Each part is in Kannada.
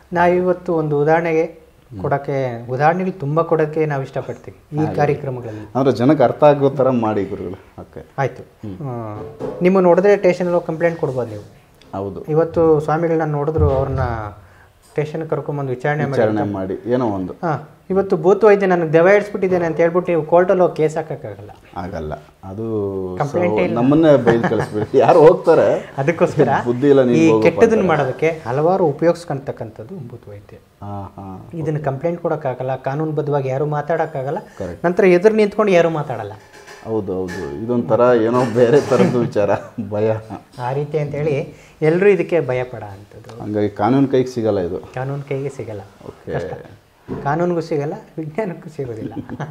ನಾವಿವತ್ತು ಒಂದು ಉದಾಹರಣೆಗೆ ಕೊಡೋಕ್ಕೆ ಉದಾಹರಣೆಗಳು ತುಂಬ ಕೊಡೋಕ್ಕೆ ನಾವು ಇಷ್ಟಪಡ್ತೀವಿ ಈ ಕಾರ್ಯಕ್ರಮಗಳಲ್ಲಿ ಅಂದರೆ ಜನಕ್ಕೆ ಅರ್ಥ ಆಗೋ ಥರ ಮಾಡಿ ಗುರುಗಳು ಓಕೆ ಆಯಿತು ನಿಮ್ಮನ್ನು ನೋಡಿದ್ರೆ ಸ್ಟೇಷನಲ್ಲಿ ಕಂಪ್ಲೇಂಟ್ ಕೊಡ್ಬೋದು ನೀವು ಹೌದು ಇವತ್ತು ಸ್ವಾಮಿಗಳನ್ನ ನೋಡಿದ್ರು ಅವ್ರನ್ನ ಸ್ಟೇಷನ್ ಕರ್ಕೊಂಬಂದು ವಿಚಾರಣೆ ಮಾಡಿ ವಿಚಾರಣೆ ಮಾಡಿ ಏನೋ ಒಂದು ಹಾಂ ಇವತ್ತು ಭೂತ ವೈದ್ಯ ನನಗೆ ದೆವ್ವ ಇಡಿಸ್ಬಿಟ್ಟಿದ್ದೇನೆ ಅಂತ ಹೇಳ್ಬಿಟ್ಟು ನೀವು ಕೋರ್ಟಲ್ಲಿ ಹೋಗಿ ಕೇಸ್ ಹಾಕೋಕ್ಕಾಗಲ್ಲ ಆಗಲ್ಲ ಅದು ಸೊ ನಮ್ಮನ್ನೇ ಬೈದು ಕಳಿಸ್ಬಿಡಿ ಯಾರು ಹೋಗ್ತಾರೆ ಅದಕ್ಕೋಸ್ಕರ ಬುದ್ಧಿ ಇಲ್ಲ ಈ ನೀವು ಹೋಗಪ್ಪ ಕೆಟ್ಟದನ್ನು ಮಾಡೋದಕ್ಕೆ ಹಲವಾರು ಉಪಯೋಗಿಸ್ಕೊಂತಕ್ಕಂಥದ್ದು ಭೂತ ವೈದ್ಯ ಹಾಂ ಹಾಂ ಇದನ್ನು ಕಂಪ್ಲೇಂಟ್ ಕೊಡೋಕ್ಕಾಗಲ್ಲ ಕಾನೂನುಬದ್ಧವಾಗಿ ಯಾರೂ ಮಾತಾಡೋಕ್ಕಾಗಲ್ಲ ನಂತರ ಎದುರು ನಿಂತ್ಕೊಂಡು ಯಾರೂ ಮಾತಾಡಲ್ಲ ಹೌದು ಹೌದು ಇದೊಂಥರ ಏನೋ ಬೇರೆ ಥರದ್ದು ವಿಚಾರ ಭಯ ಆ ರೀತಿ ಅಂತೇಳಿ ಎಲ್ಲರೂ ಇದಕ್ಕೆ ಭಯಪಡ ಅಂಥದ್ದು ಹಂಗಾಗಿ ಕಾನೂನು ಕೈಗೆ ಸಿಗಲ್ಲ ಇದು ಕಾನೂನು ಕೈಗೆ ಸಿಗಲ್ಲ ಓಕೆ ಕಷ್ಟ ಕಾನೂನಿಗೂ ಸಿಗಲ್ಲ ವಿಜ್ಞಾನಕ್ಕೂ ಸಿಗೋದಿಲ್ಲ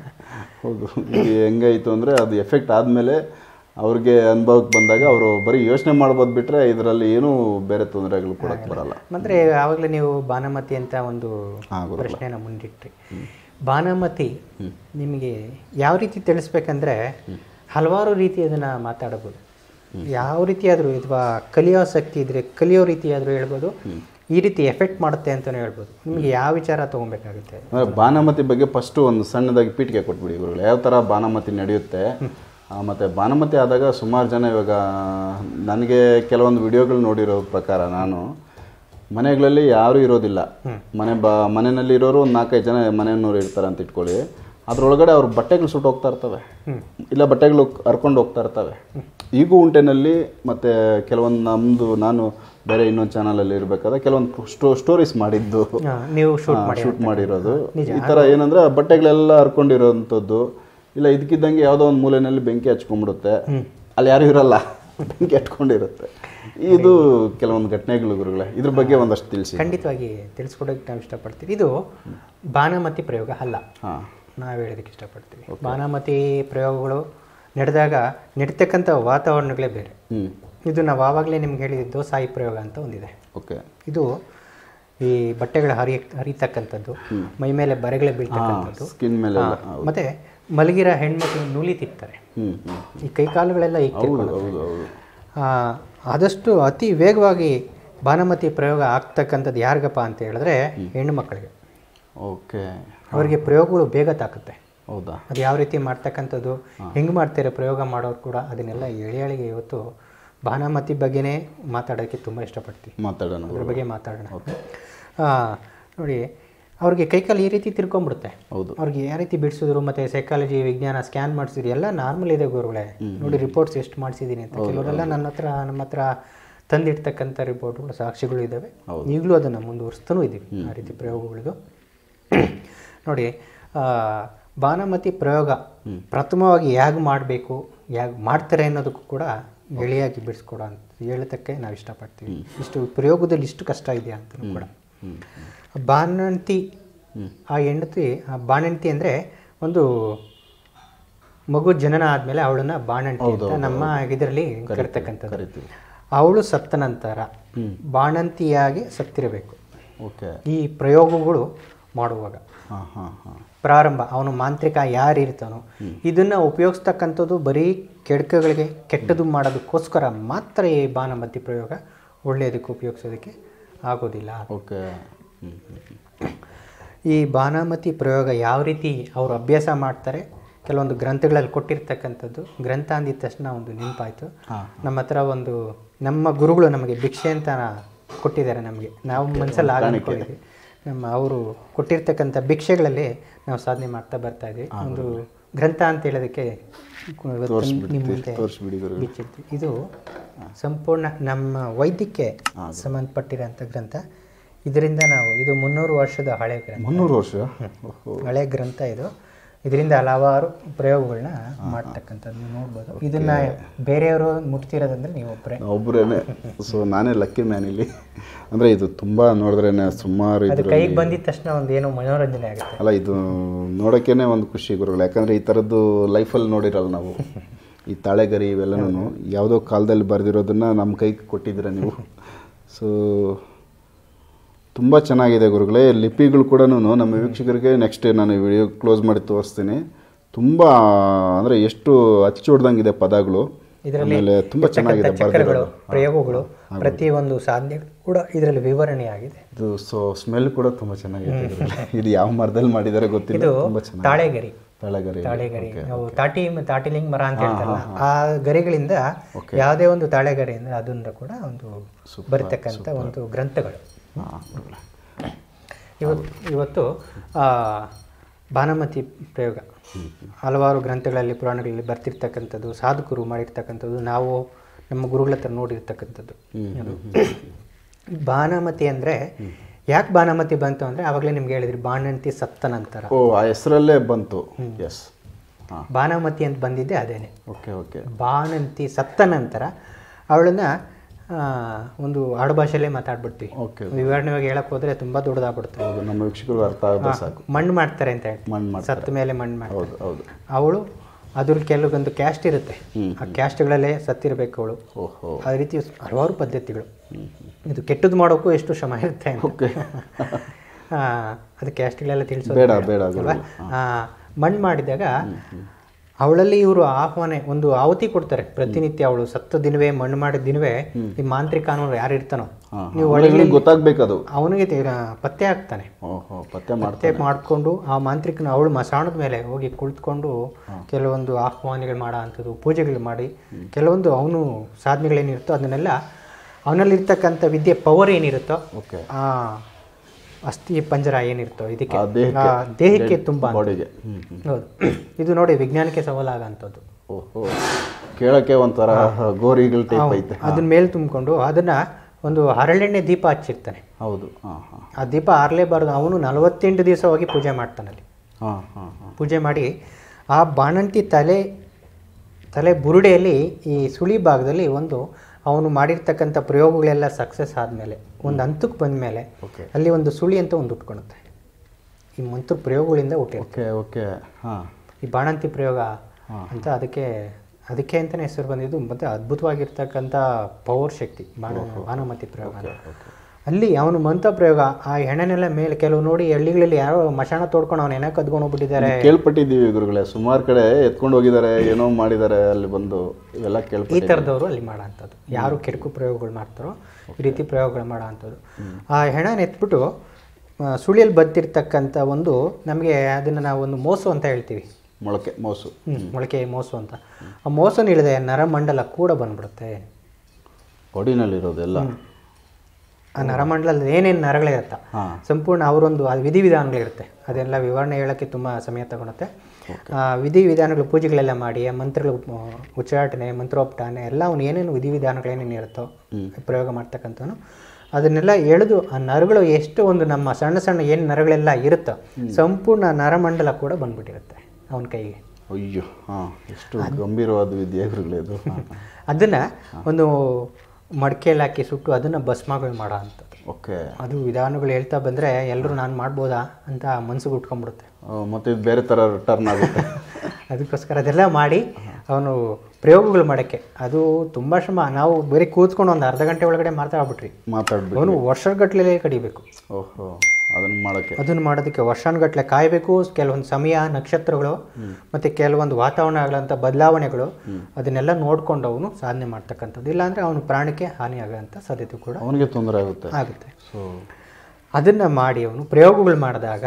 ಹೌದು ಇದು ಹೆಂಗಾಯಿತು ಅಂದರೆ ಅದು ಎಫೆಕ್ಟ್ ಆದಮೇಲೆ ಅವ್ರಿಗೆ ಅನುಭವಕ್ಕೆ ಬಂದಾಗ ಅವರು ಬರೀ ಯೋಚನೆ ಮಾಡ್ಬೋದು ಬಿಟ್ಟರೆ ಇದರಲ್ಲಿ ಏನೂ ಬೇರೆ ತೊಂದರೆಗಳು ಕೊಡೋಕ್ಕೆ ಬರಲ್ಲ ಅಂದರೆ ಆವಾಗಲೇ ನೀವು ಬಾನಮತಿ ಅಂತ ಒಂದು ಹಾಂ ಗುರು ಪ್ರಶ್ನೆನ ಮುಂದಿಟ್ರಿ ಬಾನಮತಿ ನಿಮಗೆ ಯಾವ ರೀತಿ ತಿಳಿಸ್ಬೇಕಂದ್ರೆ ಹಲವಾರು ರೀತಿ ಅದನ್ನು ಮಾತಾಡಬಹುದು ಯಾವ ರೀತಿ ಆದರೂ ಅಥವಾ ಕಲಿಯೋ ಶಕ್ತಿ ಇದ್ರೆ ಕಲಿಯೋ ರೀತಿ ಆದರೂ ಹೇಳ್ಬೋದು ಈ ರೀತಿ ಎಫೆಕ್ಟ್ ಮಾಡುತ್ತೆ ಅಂತಲೇ ಹೇಳ್ಬೋದು ನಿಮಗೆ ಯಾವ ವಿಚಾರ ತೊಗೊಬೇಕಾಗುತ್ತೆ ಅಂದರೆ ಬಾನಮತಿ ಬಗ್ಗೆ ಫಸ್ಟು ಒಂದು ಸಣ್ಣದಾಗಿ ಪೀಠಿಗೆ ಕೊಟ್ಬಿಡಿ ಗುರುಗಳು ಯಾವ ಥರ ಬಾನಮತಿ ನಡೆಯುತ್ತೆ ಆ, ಮತ್ತೆ ಬಾನಮತಿ ಆದಾಗ ಸುಮಾರು ಜನ ಇವಾಗ ನನಗೆ ಕೆಲವೊಂದು ವಿಡಿಯೋಗಳು ನೋಡಿರೋ ಪ್ರಕಾರ ನಾನು ಮನೆಗಳಲ್ಲಿ ಯಾರೂ ಇರೋದಿಲ್ಲ ಮನೆ ಬಾ ಮನೆಯಲ್ಲಿ ಇರೋರು ಒಂದು ನಾಲ್ಕೈದು ಜನ ಮನೆಯನ್ನೂರು ಇರ್ತಾರೆ ಅಂತ ಇಟ್ಕೊಳ್ಳಿ ಅದ್ರೊಳಗಡೆ ಅವ್ರ ಬಟ್ಟೆಗಳು ಸುಟ್ಟು ಹೋಗ್ತಾ ಇರ್ತವೆ ಇಲ್ಲ ಬಟ್ಟೆಗಳು ಹರ್ಕೊಂಡು ಹೋಗ್ತಾ ಇರ್ತವೆ ಈಗೂ ಉಂಟೆನಲ್ಲಿ ಮತ್ತು ಕೆಲವೊಂದು ನಮ್ಮದು ನಾನು ಬೇರೆ ಇನ್ನೊಂದು ಚಾನಲಲ್ಲಿ ಇರಬೇಕಾದ್ರೆ ಕೆಲವೊಂದು ಸ್ಟೋ ಸ್ಟೋರೀಸ್ ಮಾಡಿದ್ದು ಹಾ, ನೀವು ಶೂಟ್ ಮಾಡಿ ಶೂಟ್ ಮಾಡಿರೋದು ಈ ಥರ ಏನಂದ್ರೆ ಆ ಬಟ್ಟೆಗಳೆಲ್ಲ ಹರ್ಕೊಂಡಿರೋಂಥದ್ದು ಇಲ್ಲ ಇದಕ್ಕಿದ್ದಂಗೆ ಯಾವುದೋ ಒಂದು ಮೂಲೆಯಲ್ಲಿ ಬೆಂಕಿ ಹಚ್ಕೊಂಡ್ಬಿಡುತ್ತೆ ಅಲ್ಲಿ ಯಾರು ಇರಲ್ಲ ಬೆಂಕಿ ಹಚ್ಕೊಂಡಿರುತ್ತೆ ಇದು ಕೆಲವೊಂದು ಘಟನೆಗಳು ಗುರುಗಳೇ ಇದ್ರ ಬಗ್ಗೆ ಒಂದಷ್ಟು ತಿಳಿಸಿ ಖಂಡಿತವಾಗಿ ತಿಳಿಸ್ಕೊಡೋಕೆ ನಾವು ಇಷ್ಟಪಡ್ತೀವಿ ಇದು ಬಾನಮತಿ ಪ್ರಯೋಗ ಅಲ್ಲ ಹಾಂ ನಾವು ಹೇಳೋದಕ್ಕೆ ಇಷ್ಟಪಡ್ತೀವಿ ಬಾನಮತಿ ಪ್ರಯೋಗಗಳು ನಡೆದಾಗ ನಡೀತಕ್ಕಂಥ ವಾತಾವರಣಗಳೇ ಬೇರೆ ಹ್ಞೂ ಇದು ನಾವು ಆವಾಗಲೇ ನಿಮ್ಗೆ ಹೇಳಿದ್ದು ಸಾಯಿ ಪ್ರಯೋಗ ಅಂತ ಒಂದಿದೆ ಓಕೆ ಇದು ಈ ಬಟ್ಟೆಗಳು ಹರಿ ಹರಿತಕ್ಕಂಥದ್ದು ಮೈ ಮೇಲೆ ಬರೆಗಳೇ ಬೀಳ್ತಕ್ಕಂಥದ್ದು ಸ್ಕಿನ್ ಮೇಲೆ ಹಾ, ಮತ್ತೆ ಮಲಗಿರೋ ಹೆಣ್ಮಕ್ಳು ನೂಲಿ ತಿಕ್ತಾರೆ ಹ್ಞೂ ಹ್ಞೂ ಈ ಕೈಕಾಲುಗಳೆಲ್ಲ ಈಗ ಹೌದು ಹೌದು ಹೌದು ಆದಷ್ಟು ಅತಿ ವೇಗವಾಗಿ ಬಾನಮತಿ ಪ್ರಯೋಗ ಆಗ್ತಕ್ಕಂಥದ್ದು ಯಾರಿಗಪ್ಪ ಅಂತ ಹೇಳಿದ್ರೆ ಹೆಣ್ಣು ಮಕ್ಕಳಿಗೆ ಓಕೆ ಅವರಿಗೆ ಪ್ರಯೋಗಗಳು ಬೇಗ ತಾಕುತ್ತೆ ಹೌದಾ ಅದು ಯಾವ ರೀತಿ ಮಾಡ್ತಕ್ಕಂಥದ್ದು ಹೆಂಗೆ ಮಾಡ್ತಾರೆ ಪ್ರಯೋಗ ಮಾಡೋರು ಕೂಡ ಅದನ್ನೆಲ್ಲ ಎಳೆ ಎಳೆಗೆ ಇವತ್ತು ಬಾನಮತಿ ಬಗ್ಗೆನೇ ಮಾತಾಡೋಕ್ಕೆ ತುಂಬ ಇಷ್ಟಪಡ್ತೀವಿ ಮಾತಾಡೋಣ ಅದ್ರ ಬಗ್ಗೆ ಮಾತಾಡೋಣ ಆ, ನೋಡಿ ಅವ್ರಿಗೆ ಕೈಕಾಲು ಈ ರೀತಿ ತಿರ್ಕೊಂಡ್ಬಿಡುತ್ತೆ ಹೌದು ಅವ್ರಿಗೆ ಯಾವ ರೀತಿ ಬಿಡಿಸಿದ್ರು ಮತ್ತು ಸೈಕಾಲಜಿ ವಿಜ್ಞಾನ ಸ್ಕ್ಯಾನ್ ಮಾಡಿಸಿದ್ರು ಎಲ್ಲ ನಾರ್ಮಲ್ ಇದೆ ಗುರುಗಳೇ ನೋಡಿ ರಿಪೋರ್ಟ್ಸ್ ಎಷ್ಟು ಮಾಡಿಸಿದ್ದೀನಿ ಅಂತ ಕೆಲವರೆಲ್ಲ ನನ್ನ ಹತ್ರ ನಮ್ಮ ಹತ್ರ ತಂದಿಡ್ತಕ್ಕಂಥ ರಿಪೋರ್ಟ್ಗಳು ಸಾಕ್ಷಿಗಳು ಇದ್ದಾವೆ ಈಗಲೂ ಅದನ್ನು ಮುಂದುವರಿಸ್ತಾನೂ ಇದ್ದೀವಿ ಆ ರೀತಿ ಪ್ರಯೋಗಗಳದು ನೋಡಿ ಆ, ಬಾನಮತಿ ಪ್ರಯೋಗ ಪ್ರಥಮವಾಗಿ ಹೇಗೆ ಮಾಡಬೇಕು ಹೇಗೆ ಮಾಡ್ತಾರೆ ಅನ್ನೋದಕ್ಕೂ ಕೂಡ ಎಳೆಯಾಗಿ ಬಿಡಿಸ್ಕೊಡೋ ಅಂತ ಹೇಳೋದಕ್ಕೆ ನಾವು ಇಷ್ಟಪಡ್ತೀವಿ ಇಷ್ಟು ಪ್ರಯೋಗದಲ್ಲಿ ಇಷ್ಟು ಕಷ್ಟ ಇದೆಯಾ ಅಂತ ಕೂಡ ಬಾಣಂತಿ ಆ ಹೆಂಡತಿ ಆ ಬಾಣಂತಿ ಅಂದರೆ ಒಂದು ಮಗು ಜನನ ಆದಮೇಲೆ ಅವಳನ್ನ ಬಾಣಂತಿ ಅಂತ ನಮ್ಮ ಇದರಲ್ಲಿ ಕರಿತಕ್ಕಂಥದ್ದು ಕರಿತೀವಿ ಅವಳು ಸತ್ತ ನಂತರ ಬಾಣಂತಿಯಾಗಿ ಸತ್ತಿರಬೇಕು ಓಕೆ ಈ ಪ್ರಯೋಗಗಳು ಮಾಡುವಾಗ ಹಾಂ ಹಾಂ ಹಾಂ ಪ್ರಾರಂಭ ಅವನು ಮಾಂತ್ರಿಕ ಯಾರು ಇರ್ತಾನೋ ಇದನ್ನ ಉಪಯೋಗಿಸ್ತಕ್ಕಂಥದ್ದು ಬರೀ ಕೆಡಕಗಳಿಗೆ ಕೆಟ್ಟದ್ದು ಮಾಡೋದಕ್ಕೋಸ್ಕರ ಮಾತ್ರ ಈ ಬಾನಮತಿ ಪ್ರಯೋಗ ಒಳ್ಳೆಯದಕ್ಕೆ ಉಪಯೋಗಿಸೋದಕ್ಕೆ ಆಗೋದಿಲ್ಲ ಓಕೆ ಹ್ಞೂ ಹ್ಞೂ ಈ ಬಾನಾಮತಿ ಪ್ರಯೋಗ ಯಾವ ರೀತಿ ಅವರು ಅಭ್ಯಾಸ ಮಾಡ್ತಾರೆ ಕೆಲವೊಂದು ಗ್ರಂಥಗಳಲ್ಲಿ ಕೊಟ್ಟಿರ್ತಕ್ಕಂಥದ್ದು ಗ್ರಂಥ ಅಂದಿದ ತಕ್ಷಣ ಒಂದು ನೆನಪಾಯಿತು ನಮ್ಮ ಹತ್ರ ಒಂದು ನಮ್ಮ ಗುರುಗಳು ನಮಗೆ ಭಿಕ್ಷೆ ಅಂತ ಕೊಟ್ಟಿದ್ದಾರೆ ನಮಗೆ ನಾವು ಮನಸ್ಸಲ್ಲಿ ಆಗ ಅನ್ಕೊಂಡಿದ್ವಿ ನಮ್ಮ ಅವರು ಕೊಟ್ಟಿರ್ತಕ್ಕಂಥ ಭಿಕ್ಷೆಗಳಲ್ಲಿ ನಾವು ಸಾಧನೆ ಮಾಡ್ತಾ ಬರ್ತಾ ಇದ್ವಿ ಒಂದು ಗ್ರಂಥ ಅಂತ ಹೇಳೋದಕ್ಕೆ ಇವತ್ತು ನಿಮ್ಮ ಮುಂದೆ ತೋರಿಸ್ಬಿಡಿ ಗುರು ಬಿಚ್ಚಿರ್ತೀವಿ ಇದು ಸಂಪೂರ್ಣ ನಮ್ಮ ವೈದ್ಯಕ್ಕೆ ಸಂಬಂಧಪಟ್ಟಿರೋಂಥ ಗ್ರಂಥ ಇದರಿಂದ ನಾವು ಇದು ಮುನ್ನೂರು ವರ್ಷದ ಹಳೆ ಗ್ರಂಥ ಮುನ್ನೂರು ವರ್ಷ ಓಹೋ ಹಳೆ ಗ್ರಂಥ ಇದು ಇದರಿಂದ ಹಲವಾರು ಪ್ರಯೋಗಗಳನ್ನ ಮಾಡ್ತಕ್ಕಂಥದ್ದು ನೀವು ನೋಡ್ಬೋದು ಇದನ್ನ ಬೇರೆಯವರು ಮುಟ್ತಿರೋದಂದ್ರೆ ನೀವು ಒಬ್ಬರೇ ಒಬ್ಬರೇನೆ ಸೊ ನಾನೇ ಲಕ್ಕಿ ಮ್ಯಾನ್ ಇಲ್ಲಿ ಅಂದರೆ ಇದು ತುಂಬ ನೋಡಿದ್ರೇನೆ ಸುಮಾರು ಅದು ಇದ್ರ ಕೈಗೆ ಬಂದಿದ ತಕ್ಷಣ ಒಂದು ಏನೋ ಮನೋರಂಜನೆ ಆಗುತ್ತೆ ಅಲ್ಲ ಇದು ನೋಡೋಕ್ಕೇನೆ ಒಂದು ಖುಷಿ ಗುರುಗಳು ಯಾಕಂದರೆ ಈ ಥರದ್ದು ಲೈಫಲ್ಲಿ ನೋಡಿರಲ್ಲ ನಾವು ಈ ತಾಳೆಗರಿ ಇವೆಲ್ಲನೂ ಯಾವುದೋ ಕಾಲದಲ್ಲಿ ಬರೆದಿರೋದನ್ನು ನಮ್ಮ ಕೈಗೆ ಕೊಟ್ಟಿದ್ದೀರ ನೀವು ಸೊ ತುಂಬ ಚೆನ್ನಾಗಿದೆ ಗುರುಗಳೇ ಲಿಪಿಗಳು ಕೂಡ ನಮ್ಮ ವೀಕ್ಷಕರಿಗೆ ನೆಕ್ಸ್ಟ್ ನಾನು ವಿಡಿಯೋ ಕ್ಲೋಸ್ ಮಾಡಿ ತೋರಿಸ್ತೀನಿ ತುಂಬ ಅಂದರೆ ಎಷ್ಟು ಅಚ್ಚು ಹೊಡ್ದಂಗಿದೆ ಪದಗಳು ಇದರಲ್ಲಿ ಆಮೇಲೆ ತುಂಬ ಚೆನ್ನಾಗಿದೆ ಚಕ್ರಗಳು ಪ್ರಯೋಗಗಳು ಪ್ರತಿಯೊಂದು ಸಾಧನೆ ಕೂಡ ಇದರಲ್ಲಿ ವಿವರಣೆ ಆಗಿದೆ ಇದು ಸೊ ಸ್ಮೆಲ್ ಕೂಡ ತುಂಬ ಚೆನ್ನಾಗಿದೆ ಗುರುಗಳೇ. ಇದು ಯಾವ ಮರದಲ್ಲಿ ಮಾಡಿದ್ದಾರೆ ಗೊತ್ತಿಲ್ಲ ಇದು ತುಂಬ ಚೆನ್ನಾಗಿ ತಾಳೆಗರಿ ತಳಗರಿ ತಾಳೆಗರಿ ನಾವು ತಾಟಿ ತಾಟಿಲಿಂಗ್ ಮರ ಅಂತ ಹೇಳ್ತಾರಲ್ಲ ಆ ಗರಿಗಳಿಂದ ಯಾವುದೇ ಒಂದು ತಾಳೆಗರಿಯಿಂದ ಅದರಿಂದ ಕೂಡ ಒಂದು ಬರತಕ್ಕಂಥ ಒಂದು ಗ್ರಂಥಗಳು ಹಾಂ ಗುರುಗಳೇ ಇವತ್ತು ಇವತ್ತು ಆ, ಭಾನುಮತಿ ಪ್ರಯೋಗ ಹಲವಾರು ಗ್ರಂಥಗಳಲ್ಲಿ ಪುರಾಣಗಳಲ್ಲಿ ಬರ್ತಿರ್ತಕ್ಕಂಥದ್ದು ಸಾಧಕರು ಮಾಡಿರ್ತಕ್ಕಂಥದ್ದು ನಾವು ನಮ್ಮ ಗುರುಗಳ ಹತ್ರ ನೋಡಿರ್ತಕ್ಕಂಥದ್ದು ಅದು. ಬಾನಮತಿ ಅಂದರೆ ಯಾಕೆ ಬಾನಮತಿ ಬಂತು ಅಂದರೆ ಆವಾಗಲೇ ನಿಮ್ಗೆ ಹೇಳಿದ್ರಿ ಬಾಣಂತಿ ಸತ್ತ ನಂತರ ಓ ಆ ಹೆಸರಲ್ಲೇ ಬಂತು ಎಸ್ ಹಾಂ ಬಾನಮತಿ ಅಂತ ಬಂದಿದ್ದೆ ಅದೇನೆ ಓಕೆ ಓಕೆ ಬಾಣಂತಿ ಸತ್ತ ನಂತರ ಅವಳನ್ನ ಆ, ಒಂದು ಆಡುಭಾಷೆಯಲ್ಲೇ ಮಾತಾಡ್ಬಿಡ್ತೀವಿ ಓಕೆ ವಿವರಣೆಯಾಗಿ ಹೇಳಕ್ ಹೋದ್ರೆ ತುಂಬಾ ದೊಡ್ಡದಾಗ್ಬಿಡುತ್ತೆ ಹೌದು ನಮ್ಮ ವೀಕ್ಷಕರು ಅರ್ಥ ಆಗುತ್ತೆ ಸಾಕು ಮಣ್ಣು ಮಾಡ್ತಾರೆ ಅಂತ ಹೇಳಿ ಮಣ್ಣು ಮಾಡ್ತಾರೆ ಸತ್ತ ಮೇಲೆ ಮಣ್ಣು ಮಾಡ್ತಾರೆ ಹೌದು ಹೌದು ಅವಳು ಅದ್ರ ಕೆಲವೊಂದು ಕ್ಯಾಸ್ಟ್ ಇರುತ್ತೆ ಹ್ಮ್. ಆ ಕ್ಯಾಸ್ಟ್ಗಳಲ್ಲೇ ಸತ್ತಿರಬೇಕು ಅವಳು ಓಹೋ ಆ ರೀತಿ ಹಲವಾರು ಪದ್ಧತಿಗಳು ಇದು ಕೆಟ್ಟದ್ದು ಮಾಡೋಕ್ಕೂ ಎಷ್ಟು ಶ್ರಮ ಇರುತ್ತೆ ಅಂತ. ಓಕೆ ಆ, ಅದು ಕ್ಯಾಸ್ಟ್ಗಳೆಲ್ಲ ತಿಳಿಸೋದು ಬೇಡ ಬೇಡ ಅಲ್ವಾ ಮಣ್ಣು ಮಾಡಿದಾಗ ಅವಳಲ್ಲಿ ಇವರು ಆಹ್ವಾನ ಒಂದು ಆಹುತಿ ಕೊಡ್ತಾರೆ ಪ್ರತಿನಿತ್ಯ ಅವಳು ಸತ್ತ ದಿನವೇ ಮಣ್ಣು ಮಾಡಿದ ದಿನವೇ ಈ ಮಾಂತ್ರಿಕ ಅನ್ನೋರು ಯಾರು ಇರ್ತಾನೋ ಹಾಂ ನೀವು ಒಳಗೆ ಗೊತ್ತಾಗ್ಬೇಕದು ಅವನಿಗೆ ತೆ- ಪತ್ತೆ ಆಗ್ತಾನೆ ಓಹೋ ಪತ್ತೆ ಮಾಡ್ತಾರೆ ಪತ್ತೆ ಮಾಡಿಕೊಂಡು ಆ ಮಾಂತ್ರಿಕನ ಅವಳು ಮಸಾಣದ ಮೇಲೆ ಹೋಗಿ ಕುಳಿತುಕೊಂಡು ಕೆಲವೊಂದು ಆಹ್ವಾನಗಳು ಮಾಡೋ ಅಂಥದ್ದು ಪೂಜೆಗಳು ಮಾಡಿ ಕೆಲವೊಂದು ಅವನು ಸಾಧನೆಗಳೇನಿರುತ್ತೋ ಅದನ್ನೆಲ್ಲ ಅವನಲ್ಲಿರ್ತಕ್ಕಂಥ ವಿದ್ಯೆ ಪವರ್ ಏನಿರುತ್ತೋ ಓಕೆ ಆ ಅಸ್ಥಿ ಪಂಜರ ಏನಿರುತ್ತೋ ಇದಕ್ಕೆ ಆ ದೇಹಕ್ಕೆ ಆ ದೇಹಕ್ಕೆ ತುಂಬ ಬಾಡಿಗೆ ಹ್ಞೂ ಹ್ಞೂ ಹೌದು ಇದು ನೋಡಿ ವಿಜ್ಞಾನಕ್ಕೆ ಸವಾಲಾಗಂಥದ್ದು ಓಹೋ ಕೇಳಕ್ಕೆ ಒಂಥರ ಗೋರಿಗಳ ಟೈಪ್ ಐತೆ ಅದನ್ನ ಮೇಲೆ ತುಂಬಿಕೊಂಡು ಅದನ್ನ ಒಂದು ಹರಳೆಣ್ಣೆ ದೀಪ ಹಚ್ಚಿರ್ತಾನೆ ಹೌದು ಹಾಂ ಹಾಂ ಆ ದೀಪ ಆರ್ಲೇಬಾರ್ದು ಅವನು ನಲವತ್ತೆಂಟು ದಿವಸ ಹೋಗಿ ಪೂಜೆ ಮಾಡ್ತಾನಲ್ಲಿ ಹಾಂ ಹಾಂ ಹಾಂ ಪೂಜೆ ಮಾಡಿ ಆ ಬಾಣಂತಿ ತಲೆ ತಲೆ ಬುರುಡೆಯಲ್ಲಿ ಈ ಸುಳಿ ಭಾಗದಲ್ಲಿ ಒಂದು ಅವನು ಮಾಡಿರ್ತಕ್ಕಂಥ ಪ್ರಯೋಗಗಳೆಲ್ಲ ಸಕ್ಸಸ್ ಆದಮೇಲೆ ಒಂದು ಹಂತಕ್ಕೆ ಬಂದಮೇಲೆ ಓಕೆ ಅಲ್ಲಿ ಒಂದು ಸುಳಿ ಅಂತ ಒಂದು ಉಟ್ಕೊಳುತ್ತೆ ಈ ಮಂತ್ರ ಪ್ರಯೋಗಗಳಿಂದ ಹುಟ್ಟಿರುತ್ತೆ ಓಕೆ ಓಕೆ ಹಾಂ ಈ ಬಾಣಂತಿ ಪ್ರಯೋಗ ಅಂತ ಅದಕ್ಕೆ ಅದಕ್ಕೆ ಅಂತಲೇ ಹೆಸರು ಬಂದಿದ್ದು ಮತ್ತು ಅದ್ಭುತವಾಗಿರ್ತಕ್ಕಂಥ ಪವರ್ ಶಕ್ತಿ ಬಾಣ ಬಾಣಮತಿ ಪ್ರಯೋಗ ಅಂತ. ಓಕೆ ಅಲ್ಲಿ ಅವನು ಮಂತ್ರ ಪ್ರಯೋಗ ಆ ಹೆಣನೆಲ್ಲ ಮೇಲೆ ಕೆಲವು ನೋಡಿ ಹಳ್ಳಿಗಳಲ್ಲಿ ಯಾರೋ ಮಶಾಣ ತೋಡ್ಕೊಂಡು ಅವನು ಹೆಣ ಕದ್ಕೊಂಡು ಹೋಗ್ಬಿಟ್ಟಿದ್ದಾರೆ ಕೇಳ್ಪಟ್ಟಿದ್ದೀವಿ ಗುರುಗಳೇ ಸುಮಾರು ಕಡೆ ಎತ್ಕೊಂಡು ಹೋಗಿದ್ದಾರೆ ಏನೋ ಮಾಡಿದ್ದಾರೆ ಅಲ್ಲಿ ಬಂದು ಇವೆಲ್ಲ ಈ ಕೇಳ್ಪಟ್ಟಿ ಥರದವರು ಅಲ್ಲಿ ಮಾಡೋ ಅಂಥದ್ದು ಯಾರು ಕೆಡಕು ಪ್ರಯೋಗಗಳು ಮಾಡ್ತಾರೋ ಈ ರೀತಿ ಪ್ರಯೋಗಗಳು ಮಾಡೋ ಅಂಥದ್ದು ಆ ಹೆಣನ ಎತ್ಬಿಟ್ಟು ಆ, ಸುಳಿಯಲ್ಲಿ ಬತ್ತಿರ್ತಕ್ಕಂಥ ಒಂದು ನಮಗೆ ಅದನ್ನು ನಾವು ಒಂದು ಮೋಸು ಅಂತ ಹೇಳ್ತೀವಿ ಮೊಳಕೆ ಮೋಸು ಹ್ಮ್, ಮೊಳಕೆ ಮೋಸು ಅಂತ ಆ ಮೋಸನ ಇಳಿದೆ ನರಮಂಡಲ ಕೂಡ ಬಂದ್ಬಿಡುತ್ತೆ ಹೊಡಿನಲ್ಲಿರೋದೆಲ್ಲ ಆ ನರಮಂಡಲದಲ್ಲಿ ಏನೇನು ನರಗಳಿರುತ್ತೆ ಹಾಂ ಸಂಪೂರ್ಣ ಅವರೊಂದು ಆ ವಿಧಿವಿಧಾನಗಳಿರುತ್ತೆ ಅದೆಲ್ಲ ವಿವರಣೆ ಹೇಳೋಕ್ಕೆ ತುಂಬ ಸಮಯ ತಗೊಳುತ್ತೆ ಆ ವಿಧಿವಿಧಾನಗಳು ಪೂಜೆಗಳೆಲ್ಲ ಮಾಡಿ ಆ ಮಂತ್ರಗಳು ಆ, ಉಚ್ಚಾಟನೆ ಮಂತ್ರೋಪಟಾನೆ ಎಲ್ಲ ಅವನು ಏನೇನು ವಿಧಿವಿಧಾನಗಳೇನೇನು ಇರುತ್ತೋ ಪ್ರಯೋಗ ಮಾಡ್ತಕ್ಕಂಥವನು ಅದನ್ನೆಲ್ಲ ಎಳೆದು ಆ ನರಗಳು ಎಷ್ಟು ಒಂದು ನಮ್ಮ ಸಣ್ಣ ಸಣ್ಣ ಏನು ನರಗಳೆಲ್ಲ ಇರುತ್ತೋ ಸಂಪೂರ್ಣ ನರಮಂಡಲ ಕೂಡ ಬಂದ್ಬಿಟ್ಟಿರುತ್ತೆ ಅವನ ಕೈಗೆ ಅಯ್ಯೋ ಹಾಂ ಎಷ್ಟು ಗಂಭೀರವಾದ ವಿದ್ಯೆ ಗುರುಗಳೇ ಇದು ಹಾಂ ಅದನ್ನು ಒಂದು ಮಡಿಕೆಯಲ್ಲಿ ಹಾಕಿ ಸುಟ್ಟು ಅದನ್ನು ಭಸ್ಮಗಳು ಮಾಡೋ ಅಂಥದ್ದು ಓಕೆ ಅದು ವಿಧಾನಗಳು ಹೇಳ್ತಾ ಬಂದರೆ ಎಲ್ಲರೂ ನಾನು ಮಾಡ್ಬೋದಾ ಅಂತ ಮನ್ಸಿಗೆ ಉಟ್ಕೊಂಡ್ಬಿಡುತ್ತೆ ಮತ್ತು ಇದು ಬೇರೆ ಥರ ಟರ್ನ್ ಆಗುತ್ತೆ ಅದಕ್ಕೋಸ್ಕರ ಅದೆಲ್ಲ ಮಾಡಿ ಅವನು ಪ್ರಯೋಗಗಳು ಮಾಡೋಕ್ಕೆ ಅದು ತುಂಬ ಶ್ರಮ ನಾವು ಬರೀ ಕೂತ್ಕೊಂಡು ಒಂದು ಅರ್ಧ ಗಂಟೆ ಒಳಗಡೆ ಮಾತಾಡ್ಬಿಟ್ರಿ ಮಾತಾಡ್ಬಿಟ್ಟು ಅವನು ವರ್ಷಗಟ್ಟಲೆ ಕಡಿಬೇಕು ಓಹೋ ಅದನ್ನು ಮಾಡೋಕ್ಕೆ ಅದನ್ನು ಮಾಡೋದಕ್ಕೆ ವರ್ಷಾನುಗಟ್ಟಲೆ ಕಾಯಬೇಕು ಕೆಲವೊಂದು ಸಮಯ ನಕ್ಷತ್ರಗಳು ಮತ್ತು ಕೆಲವೊಂದು ವಾತಾವರಣಗಳಂಥ ಬದಲಾವಣೆಗಳು ಅದನ್ನೆಲ್ಲ ನೋಡ್ಕೊಂಡು ಅವನು ಸಾಧನೆ ಮಾಡ್ತಕ್ಕಂಥದ್ದು ಇಲ್ಲಾಂದರೆ ಅವನು ಪ್ರಾಣಕ್ಕೆ ಹಾನಿ ಆಗೋಂಥ ಸಾಧ್ಯತೆ ಕೂಡ ಅವನಿಗೆ ತೊಂದರೆ ಆಗುತ್ತೆ ಆಗುತ್ತೆ ಸೊ ಅದನ್ನು ಮಾಡಿ ಅವನು ಪ್ರಯೋಗಗಳು ಮಾಡಿದಾಗ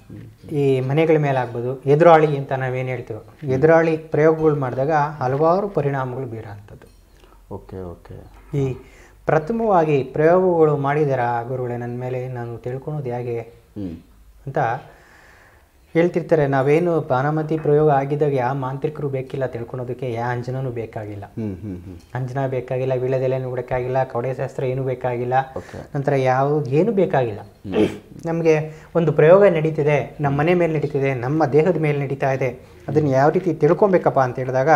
ಈ ಮನೆಗಳ ಮೇಲೆ ಆಗ್ಬೋದು ಎದುರಾಳಿ ಅಂತ ನಾವೇನು ಹೇಳ್ತೀವೋ ಎದುರಾಳಿ ಪ್ರಯೋಗಗಳು ಮಾಡಿದಾಗ ಹಲವಾರು ಪರಿಣಾಮಗಳು ಬೀರೋಂಥದ್ದು ಓಕೆ ಓಕೆ ಈ ಪ್ರಥಮವಾಗಿ ಪ್ರಯೋಗಗಳು ಮಾಡಿದಾರ ಗುರುಗಳೇ ನನ್ನ ಮೇಲೆ ನಾನು ತಿಳ್ಕೊಳೋದು ಹೇಗೆ ಹ್ಞೂ ಅಂತ ಹೇಳ್ತಿರ್ತಾರೆ ನಾವೇನು ಬಾನಮತಿ ಪ್ರಯೋಗ ಆಗಿದ್ದಾಗ ಯಾವ ಮಾಂತ್ರಿಕರು ಬೇಕಿಲ್ಲ ತಿಳ್ಕೊಳೋದಕ್ಕೆ ಯಾವ ಅಂಜನೂ ಬೇಕಾಗಿಲ್ಲ ಹ್ಞೂ ಹ್ಞೂ ಹ್ಞೂ ಬೇಕಾಗಿಲ್ಲ ಬೇಕಾಗಿಲ್ಲ ವೀಳ್ಯದೆಲೆ ಬೇಕಾಗಿಲ್ಲ ಕವಡೆ ಶಾಸ್ತ್ರ ಏನೂ ಬೇಕಾಗಿಲ್ಲ ಓಕೆ ನಂತರ ಯಾವುದು ಏನು ಬೇಕಾಗಿಲ್ಲ ನಮಗೆ ಒಂದು ಪ್ರಯೋಗ ನಡೀತಿದೆ ನಮ್ಮ ಮನೆ ಮೇಲೆ ನಡೀತಿದೆ ನಮ್ಮ ದೇಹದ ಮೇಲೆ ನಡೀತಾ ಇದೆ ಅದನ್ನು ಯಾವ ರೀತಿ ತಿಳ್ಕೊಬೇಕಪ್ಪ ಅಂತ ಹೇಳಿದಾಗ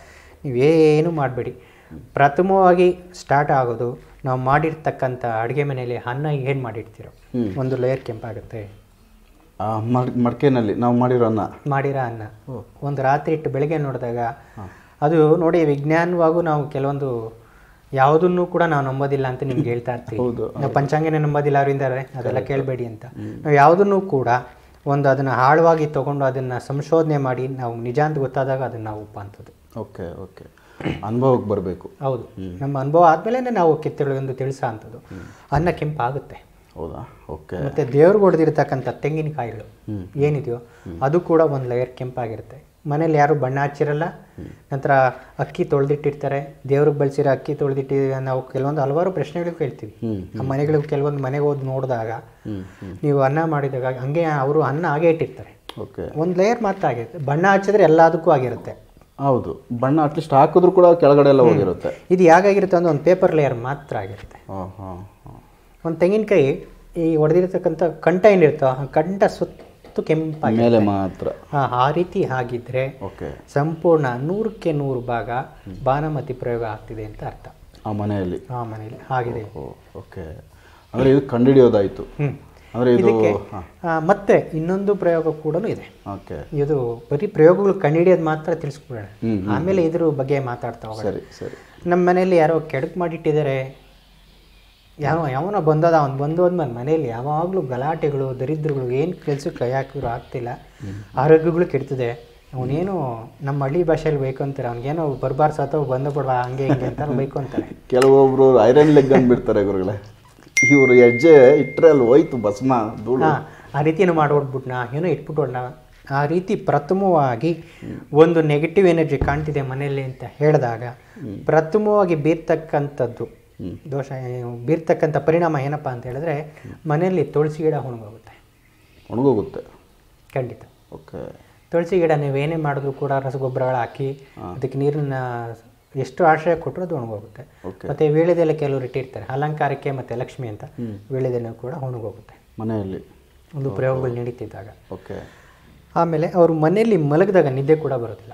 ನೀವೇನು ಮಾಡಬೇಡಿ ಪ್ರಥಮವಾಗಿ ಸ್ಟಾರ್ಟ್ ಆಗೋದು ನಾವು ಮಾಡಿರ್ತಕ್ಕಂಥ ಅಡುಗೆ ಮನೆಯಲ್ಲಿ ಅನ್ನ ಏನು ಮಾಡಿರ್ತೀರೋ ಹ್ಮ್. ಒಂದು ಲೇಯರ್ ಕೆಂಪಾಗುತ್ತೆ ಆ ಮಡ್ ಮಡಿಕೆನಲ್ಲಿ ನಾವು ಮಾಡಿರೋ ಅನ್ನ ಮಾಡಿರೋ ಅನ್ನ ಒಂದು ರಾತ್ರಿ ಇಟ್ಟು ಬೆಳಗ್ಗೆ ನೋಡಿದಾಗ ಅದು ನೋಡಿ ವಿಜ್ಞಾನವಾಗೂ ನಾವು ಕೆಲವೊಂದು ಯಾವುದನ್ನು ಕೂಡ ನಾವು ನಂಬೋದಿಲ್ಲ ಅಂತ ನಿಮ್ಗೆ ಹೇಳ್ತಾ ಇರ್ತೀವಿ ಹೌದು ನಾವು ಪಂಚಾಂಗನೇ ನಂಬೋದಿಲ್ಲ ಅವರಿಂದ ಅದೆಲ್ಲ ಕೇಳಬೇಡಿ ಅಂತ ನಾವು ಯಾವುದನ್ನು ಕೂಡ ಒಂದು ಅದನ್ನು ಆಳವಾಗಿ ತಗೊಂಡು ಅದನ್ನು ಸಂಶೋಧನೆ ಮಾಡಿ ನಾವು ನಿಜ ಅಂತ ಗೊತ್ತಾದಾಗ ಅದನ್ನು ನಾವು ಒಪ್ಪಂಥದ್ದು ಓಕೆ ಓಕೆ ಅನುಭವಕ್ಕೆ ಬರಬೇಕು ಹೌದು ನಮ್ಮ ಅನುಭವ ಆದಮೇಲೆ ನಾವು ಕಿತ್ತೊಳಗೊಂದು ತಿಳಿಸೋ ಅಂಥದ್ದು ಅನ್ನ ಕೆಂಪಾಗುತ್ತೆ ಹೌದಾ ಓಕೆ ಮತ್ತು ದೇವ್ರಿಗೆ ಹೊಡೆದಿರ್ತಕ್ಕಂಥ ತೆಂಗಿನಕಾಯಿಗಳು ಏನಿದೆಯೋ ಅದು ಕೂಡ ಒಂದು ಲೇಯರ್ ಕೆಂಪಾಗಿರುತ್ತೆ ಮನೇಲಿ ಯಾರು ಬಣ್ಣ ಹಚ್ಚಿರಲ್ಲ ನಂತರ ಅಕ್ಕಿ ತೊಳೆದಿಟ್ಟಿರ್ತಾರೆ ದೇವ್ರಿಗೆ ಬಳಸಿರೋ ಅಕ್ಕಿ ತೊಳೆದಿಟ್ಟಿ ನಾವು ಕೆಲವೊಂದು ಹಲವಾರು ಪ್ರಶ್ನೆಗಳು ಕೇಳ್ತೀವಿ ನಮ್ಮ ಮನೆಗಳಿಗೆ ಕೆಲವೊಂದು ಮನೆಗೆ ಹೋಗಿ ನೋಡಿದಾಗ ನೀವು ಅನ್ನ ಮಾಡಿದಾಗ ಹಂಗೆ ಅವರು ಅನ್ನ ಹಾಗೆ ಇಟ್ಟಿರ್ತಾರೆ ಓಕೆ ಒಂದು ಲೇಯರ್ ಮಾತ್ರ ಆಗಿರುತ್ತೆ ಬಣ್ಣ ಹಚ್ಚಿದ್ರೆ ಎಲ್ಲದಕ್ಕೂ ಆಗಿರುತ್ತೆ ಹೌದು ಬಣ್ಣ ಅಟ್ಲೀಸ್ಟ್ ಹಾಕಿದ್ರು ಕೂಡ ಕೆಳಗಡೆ ಎಲ್ಲ ಹೋಗಿರುತ್ತೆ ಇದು ಯಾಕಾಗಿರುತ್ತೆ ಅಂದ್ರೆ ಒಂದು ಪೇಪರ್ ಲೇಯರ್ ಮಾತ್ರ ಆಗಿರುತ್ತೆ ಹಾಂ ಹಾಂ ಹಾಂ ಒಂದು ತೆಂಗಿನಕಾಯಿ ಈ ಹೊಡೆದಿರ್ತಕ್ಕಂಥ ಕಂಠ ಏನಿರುತ್ತೋ ಆ ಕಂಠ ಸುತ್ತು ಕೆಂಪಾಗಿ ಮೇಲೆ ಮಾತ್ರ ಆ ಆ ರೀತಿ ಆಗಿದ್ರೆ ಓಕೆ ಸಂಪೂರ್ಣ ನೂರಕ್ಕೆ ನೂರು ಭಾಗ ಬಾನಮತಿ ಪ್ರಯೋಗ ಆಗ್ತಿದೆ ಅಂತ ಅರ್ಥ ಆ ಮನೆಯಲ್ಲಿ ಆ ಮನೇಲಿ ಆಗಿದೆ ಓ ಓಕೆ ಅಂದರೆ ಇದು ಕಂಡುಹಿಡಿಯೋದಾಯಿತು ಹ್ಮ್ ಅಂದರೆ ಇದು ಇದಕ್ಕೆ ಹಾಂ ಆ, ಮತ್ತೆ ಇನ್ನೊಂದು ಪ್ರಯೋಗ ಕೂಡ ಇದೆ ಓಕೆ ಇದು ಬರೀ ಪ್ರಯೋಗಗಳು ಕಂಡುಹಿಡಿಯೋದು ಮಾತ್ರ ತಿಳಿಸ್ಬಿಡೋಣ ಹ್ಮ್, ಆಮೇಲೆ ಇದ್ರ ಬಗ್ಗೆ ಮಾತಾಡ್ತಾ ಹೋಗೋಣ ಸರಿ ಸರಿ ನಮ್ಮ ಮನೇಲಿ ಯಾರೋ ಕೆಡಕ್ ಮಾಡಿಟ್ಟಿದ್ದಾರೆ ಯಾವ ಯಾವನೋ ಬಂದದ ಅವ್ನು ಬಂದು ಹೋದ್ಮೇಲೆ ಮನೇಲಿ ಯಾವಾಗಲೂ ಗಲಾಟೆಗಳು ದರಿದ್ರಗಳು ಏನು ಕೆಲ್ಸಕ್ಕೆ ಕೈ ಹಾಕಿದ್ರು ಆಗ್ತಿಲ್ಲ ಆರೋಗ್ಯಗಳು ಕೆಡ್ತದೆ ಅವನೇನು ನಮ್ಮ ಹಳ್ಳಿ ಭಾಷೆಯಲ್ಲಿ ಬೇಕು ಅಂತಾರೆ ಅವ್ನಿಗೇನೋ ಬರ್ಬಾರ್ ಸತ್ತೋ ಬಂದ ಬಿಡ್ವಾ ಹಂಗೆ ಹಿಂಗೆ ಅಂತ ಬೇಕು ಅಂತಾರೆ ಕೆಲವೊಬ್ರು ಐರನ್ ಲೆಗ್ ಅಂದ್ಬಿಡ್ತಾರೆ ಗುರುಗಳೇ ಇವರು ಹೆಜ್ಜೆ ಇಟ್ಟರೆ ಅಲ್ಲಿ ಹೋಯ್ತು ಭಸ್ಮ ಧೂಳು ಹಾಂ ಆ ರೀತಿಯನ್ನು ಮಾಡ್ಬಿಟ್ಬಿಟ್ನಾ ಏನೋ ಇಟ್ಬಿಟ್ಟೋಣ ಆ ರೀತಿ ಪ್ರಥಮವಾಗಿ ಒಂದು ನೆಗೆಟಿವ್ ಎನರ್ಜಿ ಕಾಣ್ತಿದೆ ಮನೆಯಲ್ಲಿ ಅಂತ ಹೇಳಿದಾಗ ಪ್ರಥಮವಾಗಿ ಬೀರ್ತಕ್ಕಂಥದ್ದು ದೋಷ ಏನು, ಬೀರ್ತಕ್ಕಂಥ ಪರಿಣಾಮ ಏನಪ್ಪ ಅಂತ ಹೇಳಿದ್ರೆ ಮನೆಯಲ್ಲಿ ತುಳಸಿ ಗಿಡ ಒಣಗೋಗುತ್ತೆ ಒಣಗೋಗುತ್ತೆ ಖಂಡಿತ ಓಕೆ ತುಳಸಿ ಗಿಡ ನೀವೇನೇ ಮಾಡಿದ್ರು ಕೂಡ ರಸಗೊಬ್ಬರಗಳು ಹಾಕಿ ಅದಕ್ಕೆ ನೀರನ್ನ ಎಷ್ಟು ಆಶ್ರಯ ಕೊಟ್ಟರು ಅದು ಒಣಗೋಗುತ್ತೆ ಓಕೆ ಮತ್ತು ವೀಳ್ಯದೆಲೆ ಕೆಲವರು ಇಟ್ಟಿರ್ತಾರೆ ಅಲಂಕಾರಕ್ಕೆ ಮತ್ತು ಲಕ್ಷ್ಮಿ ಅಂತ ವೀಳ್ಯದೆಲೆ ಕೂಡ ಒಣಗೋಗುತ್ತೆ ಮನೆಯಲ್ಲಿ ಒಂದು ಪ್ರಯೋಗಗಳು ನಡೀತಿದ್ದಾಗ ಓಕೆ ಆಮೇಲೆ ಅವರು ಮನೆಯಲ್ಲಿ ಮಲಗಿದಾಗ ನಿದ್ದೆ ಕೂಡ ಬರೋದಿಲ್ಲ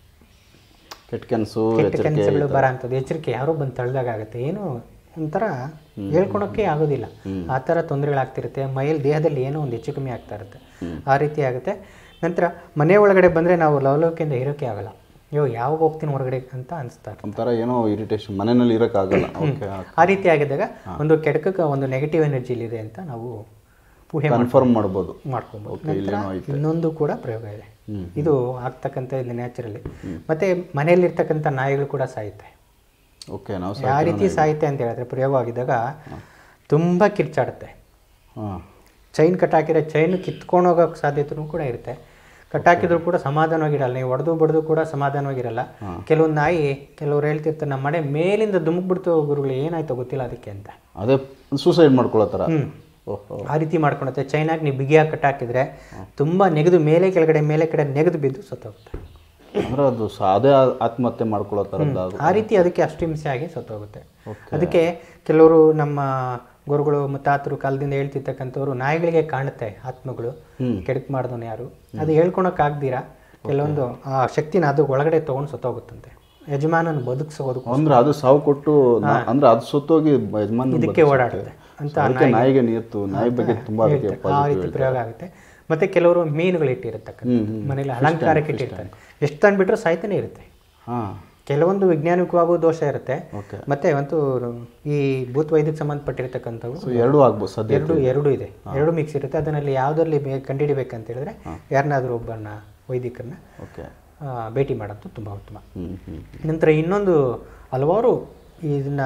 ಕೆಟ್ಟ ಕನಸು ಕೆಟ್ಟ ಕನಸುಗಳು ಬರ ಅಂಥದ್ದು ಎಚ್ಚರಿಕೆ ಯಾರೋ ಬಂದು ತಳ್ದಾಗ ಆಗುತ್ತೆ ಏನು ಒಂಥರ ಹೇಳ್ಕೊಳಕ್ಕೆ ಆಗೋದಿಲ್ಲ ಆ ಥರ ತೊಂದರೆಗಳಾಗ್ತಿರುತ್ತೆ ಮೈಯಲ್ಲಿ ದೇಹದಲ್ಲಿ ಏನೋ ಒಂದು ಹೆಚ್ಚು ಕಮ್ಮಿ ಆಗ್ತಾ ಇರುತ್ತೆ ಆ ರೀತಿ ಆಗುತ್ತೆ ನಂತರ ಮನೆ ಒಳಗಡೆ ಬಂದರೆ ನಾವು ಲವಲವಿಕೆಯಿಂದ ಇರೋಕ್ಕೆ ಆಗಲ್ಲ ಅಯ್ಯೋ ಯಾವಾಗ ಹೋಗ್ತೀನಿ ಹೊರಗಡೆ ಅಂತ ಅನಿಸ್ತಾ ಇರುತ್ತೆ ಒಂಥರ ಏನೋ ಇರಿಟೇಷನ್ ಮನೆಯಲ್ಲಿ ಇರೋಕ್ಕಾಗಲ್ಲ ಓಕೆ ಆ ರೀತಿ ಆಗಿದ್ದಾಗ ಒಂದು ಕೆಡಕಕ್ಕೆ ಒಂದು ನೆಗೆಟಿವ್ ಎನರ್ಜಿಲಿದೆ ಅಂತ ನಾವು ಊಹೆ ಕನ್ಫರ್ಮ್ ಮಾಡ್ಬೋದು ಮಾಡ್ಕೊಬೋದು ಓಕೆ ಇಲ್ಲೇನೋ ಐತೆ ಇನ್ನೊಂದು ಕೂಡ ಪ್ರಯೋಗ ಇದೆ ಹ್ಮ್. ಇದು ಆಗ್ತಕ್ಕಂಥ ಇದು ನ್ಯಾಚುರಲಿ ಮತ್ತೆ ಮನೆಯಲ್ಲಿರ್ತಕ್ಕಂಥ ನಾಯಿಗಳು ಕೂಡ ಸಾಯುತ್ತೆ ಓಕೆ ನಾವು ಯಾವ ರೀತಿ ಸಾಯುತ್ತೆ ಅಂತ ಹೇಳಿದ್ರೆ ಪ್ರಯೋಗ ಆಗಿದ್ದಾಗ ತುಂಬ ಕಿರ್ಚಾಡುತ್ತೆ ಹಾಂ ಚೈನ್ ಕಟ್ಟಾಕಿರೋ ಚೈನ್ ಕಿತ್ಕೊಂಡು ಹೋಗೋಕ್ಕೆ ಸಾಧ್ಯತೆನೂ ಕೂಡ ಇರುತ್ತೆ ಕಟ್ಟಾಕಿದ್ರು ಕೂಡ ಸಮಾಧಾನವಾಗಿರಲ್ಲ ನೀವು ಹೊಡೆದು ಬಡ್ದು ಕೂಡ ಸಮಾಧಾನವಾಗಿರಲ್ಲ ಕೆಲವೊಂದು ನಾಯಿ ಕೆಲವ್ರು ಹೇಳ್ತಿರ್ತಾರೆ ನಮ್ಮ ಮನೆ ಮೇಲಿಂದ ದುಮುಕ್ಬಿಡ್ತು ಗುರುಗಳು ಏನಾಯ್ತೋ ಗೊತ್ತಿಲ್ಲ ಅದಕ್ಕೆ ಅಂತ ಅದೇ ಸೂಸೈಡ್ ಮಾಡ್ಕೊಳ್ಳೋ ಥರ ಹ್ಮ್ ಓಹೋ ಆ ರೀತಿ ಮಾಡ್ಕೊಳುತ್ತೆ ಚೈನಾಗಿ ನೀವು ಬಿಗಿಯಾಗಿ ಕಟ್ಟಾಕಿದ್ರೆ ತುಂಬ ನೆಗೆದು ಮೇಲೆ ಕೆಳಗಡೆ ಮೇಲೆ ಕಡೆ ನೆಗೆದು ಬಿದ್ದು ಸತ್ತೋಗುತ್ತೆ ಅಂದ್ರೆ ಅದು ಸಾದೇ ಆ- ಆತ್ಮಹತ್ಯೆ ಮಾಡ್ಕೊಳ್ಳೋ ಥರದ್ದು ಅದು ಆ ರೀತಿ ಅದಕ್ಕೆ ಅಷ್ಟು ಹಿಂಸೆ ಆಗಿ ಸತ್ತೋಗುತ್ತೆ ಅದಕ್ಕೆ ಕೆಲವರು ನಮ್ಮ ಗುರುಗಳು ಮುತ್ತಾತರು ಕಾಲದಿಂದ ಹೇಳ್ತಿರ್ತಕ್ಕಂಥವ್ರು ನಾಯಿಗಳಿಗೆ ಕಾಣುತ್ತೆ ಆತ್ಮಗಳು ಕೆಡಕ್ ಮಾಡಿದವನು ಯಾರು ಅದು ಹೇಳ್ಕೊಳಕ್ಕಾಗ್ದಿರಾ ಕೆಲವೊಂದು ಆ ಶಕ್ತಿನ ಅದು ಒಳಗಡೆ ತೊಗೊಂಡು ಸತ್ತೋಗುತ್ತಂತೆ ಯಜಮಾನನ ಬದುಕಿಸೋದು ಅಂದ್ರೆ ಅದು ಸಾವು ಕೊಟ್ಟು ನಾ- ಅಂದ್ರೆ ಅದು ಸುತ್ತೋಗಿ ಯಜಮಾನ್ ಇದಕ್ಕೆ ಓಡಾಡುತ್ತೆ ಅಂತ ಅದಕ್ಕೆ ನಾಯಿಗೆ ನೀರ್ತು ನಾಯಿ ಬಗ್ಗೆ ತುಂಬಾ ಅದಕ್ಕೆ ಆ ರೀತಿ ಪ್ರಯೋಗ ಆಗುತ್ತೆ ಮತ್ತೆ ಕೆಲವರು ಮೀನುಗಳು ಇಟ್ಟಿರತಕ್ಕಂಥ ಮನೇಲಿ ಅಲಂಕಾರಕ್ಕೆ ಇಟ್ಟಿರ್ತಾರೆ ಎಷ್ಟು ತಂದ್ಬಿಟ್ರು ಸಾಯ್ತಾನೆ ಇರುತ್ತೆ ಹಾ ಕೆಲವೊಂದು ವೈಜ್ಞಾನಿಕವಾಗೂ ದೋಷ ಇರುತ್ತೆ ಓಕೆ ಮತ್ತೆ ಒಂದು ಈ ಭೂತ ವೈದ್ಯಕ್ಕೆ ಸಂಬಂಧಪಟ್ಟಿರ್ತಕ್ಕಂಥವು ಸೊ ಎರಡೂ ಆಗ್ಬೋದು ಸದ್ಯ ಎರಡು ಎರಡು ಇದೆ ಎರಡು ಮಿಕ್ಸ್ ಇರುತ್ತೆ ಅದರಲ್ಲಿ ಯಾವುದರಲ್ಲಿ ಬೇ ಕಂಡುಹಿಡಿಬೇಕಂತ ಹೇಳಿದ್ರೆ ಯಾರನ್ನಾದ್ರೂ ಒಬ್ಬರನ್ನ ವೈದಿಕರನ್ನ ಓಕೆ ಆ, ಭೇಟಿ ಮಾಡೋದು ತುಂಬ ಉತ್ತಮ ಹ್ಮ್ ಹ್ಮ್ ನಂತರ ಇನ್ನೊಂದು ಹಲವಾರು ಇದನ್ನ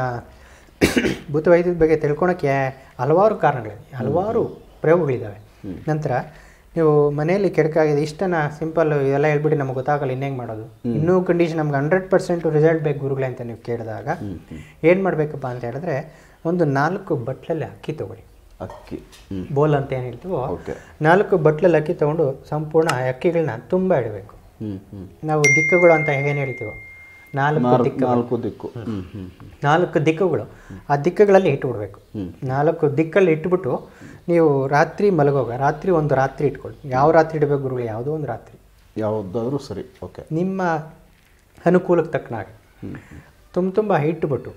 ಭೂತ ವೈದ್ಯದ ಬಗ್ಗೆ ತಿಳ್ಕೊಳಕ್ಕೆ ಹಲವಾರು ಕಾರಣಗಳಿವೆ ಹಲವಾರು ಪ್ರಯೋಗಗಳಿದ್ದಾವೆ ನಂತರ ನೀವು ಮನೆಯಲ್ಲಿ ಕೆಡಕಾಗಿದೆ ಇಷ್ಟನ ಸಿಂಪಲ್ ಇದೆಲ್ಲ ಹೇಳ್ಬಿಟ್ಟು ನಮಗೆ ಗೊತ್ತಾಗಲ್ಲ ಇನ್ನೇಂಗೆ ಮಾಡೋದು ಇನ್ನೂ ಕಂಡೀಷನ್ ನಮ್ಗೆ ಹಂಡ್ರೆಡ್ ಪರ್ಸೆಂಟ್ ರಿಸಲ್ಟ್ ಬೇಕು ಗುರುಗಳೇ ಅಂತ ನೀವು ಕೇಳಿದಾಗ ಏನು ಮಾಡಬೇಕಪ್ಪ ಅಂತ ಹೇಳಿದ್ರೆ ಒಂದು ನಾಲ್ಕು ಬಟ್ಲಲ್ಲಿ ಅಕ್ಕಿ ತಗೊಳ್ಳಿ ಅಕ್ಕಿ ಹ್ಮ್ ಬೋಲ್ ಅಂತ ಏನು ಹೇಳ್ತೀವೋ ಓಕೆ ನಾಲ್ಕು ಬಟ್ಲಲ್ಲಿ ಅಕ್ಕಿ ತಗೊಂಡು ಸಂಪೂರ್ಣ ಆ ಅಕ್ಕಿಗಳನ್ನ ತುಂಬ ಇಡಬೇಕು ಹ್ಮ್ ಹ್ಮ್ ನಾವು ದಿಕ್ಕುಗಳು ಅಂತ ಏನು ಹೇಳ್ತೀವೋ ನಾಲ್ಕು ನಾಲ್ಕು ನಾಲ್ಕು ದಿಕ್ಕು ಹ್ಮ್ ಹ್ಮ್ ಹ್ಮ್ ನಾಲ್ಕು ದಿಕ್ಕುಗಳು ಆ ದಿಕ್ಕುಗಳಲ್ಲಿ ಇಟ್ಟುಬಿಡ್ಬೇಕು ನಾಲ್ಕು ದಿಕ್ಕಲ್ಲಿ ಇಟ್ಬಿಟ್ಟು ನೀವು ರಾತ್ರಿ ಮಲಗೋಗ ರಾತ್ರಿ ಒಂದು ರಾತ್ರಿ ಇಟ್ಕೊಳ್ಳಿ ಯಾವ ರಾತ್ರಿ ಇಡಬೇಕು ಗುರುಗಳು ಯಾವುದೋ ಒಂದು ರಾತ್ರಿ ಯಾವುದಾದ್ರೂ ಸರಿ ಓಕೆ ನಿಮ್ಮ ಅನುಕೂಲಕ್ಕೆ ತಕ್ಕನಾಗಿ ತುಂಬ ತುಂಬ ಇಟ್ಬಿಟ್ಟು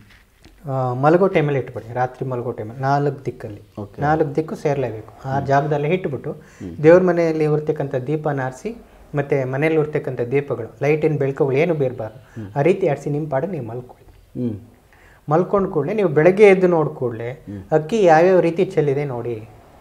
ಆ, ಮಲಗೋ ಟೈಮಲ್ಲಿ ಇಟ್ಬಿಡಿ ರಾತ್ರಿ ಮಲಗೋ ಟೈಮಲ್ಲಿ ನಾಲ್ಕು ದಿಕ್ಕಲ್ಲಿ Okay. ನಾಲ್ಕು ದಿಕ್ಕು ಸೇರಲೇಬೇಕು ಆ ಜಾಗದಲ್ಲಿ ಇಟ್ಬಿಟ್ಟು ದೇವ್ರ ಮನೆಯಲ್ಲಿ ಇರ್ತಕ್ಕಂಥ ದೀಪನ ಆರಿಸಿ ಮತ್ತು ಮನೆಯಲ್ಲಿ ಇರ್ತಕ್ಕಂಥ ದೀಪಗಳು ಲೈಟಿನ ಬೆಳಕುಗಳು ಏನು ಬೀರಬಾರ್ದು ಆ ರೀತಿ ಆರಿಸಿ ನಿಮ್ಮ ಪಾಡಿಗೆ ನೀವು ಮಲ್ಕೊಳ್ಳಿ ಹ್ಮ್ ಮಲ್ಕೊಂಡು ಕೂಡಲೇ ನೀವು ಬೆಳಗ್ಗೆ ಎದ್ದು ನೋಡ್ ಕೂಡಲೇ ಅಕ್ಕಿ ಯಾವ್ಯಾವ ರೀತಿ ಚೆಲ್ಲಿದೆ ನೋಡಿ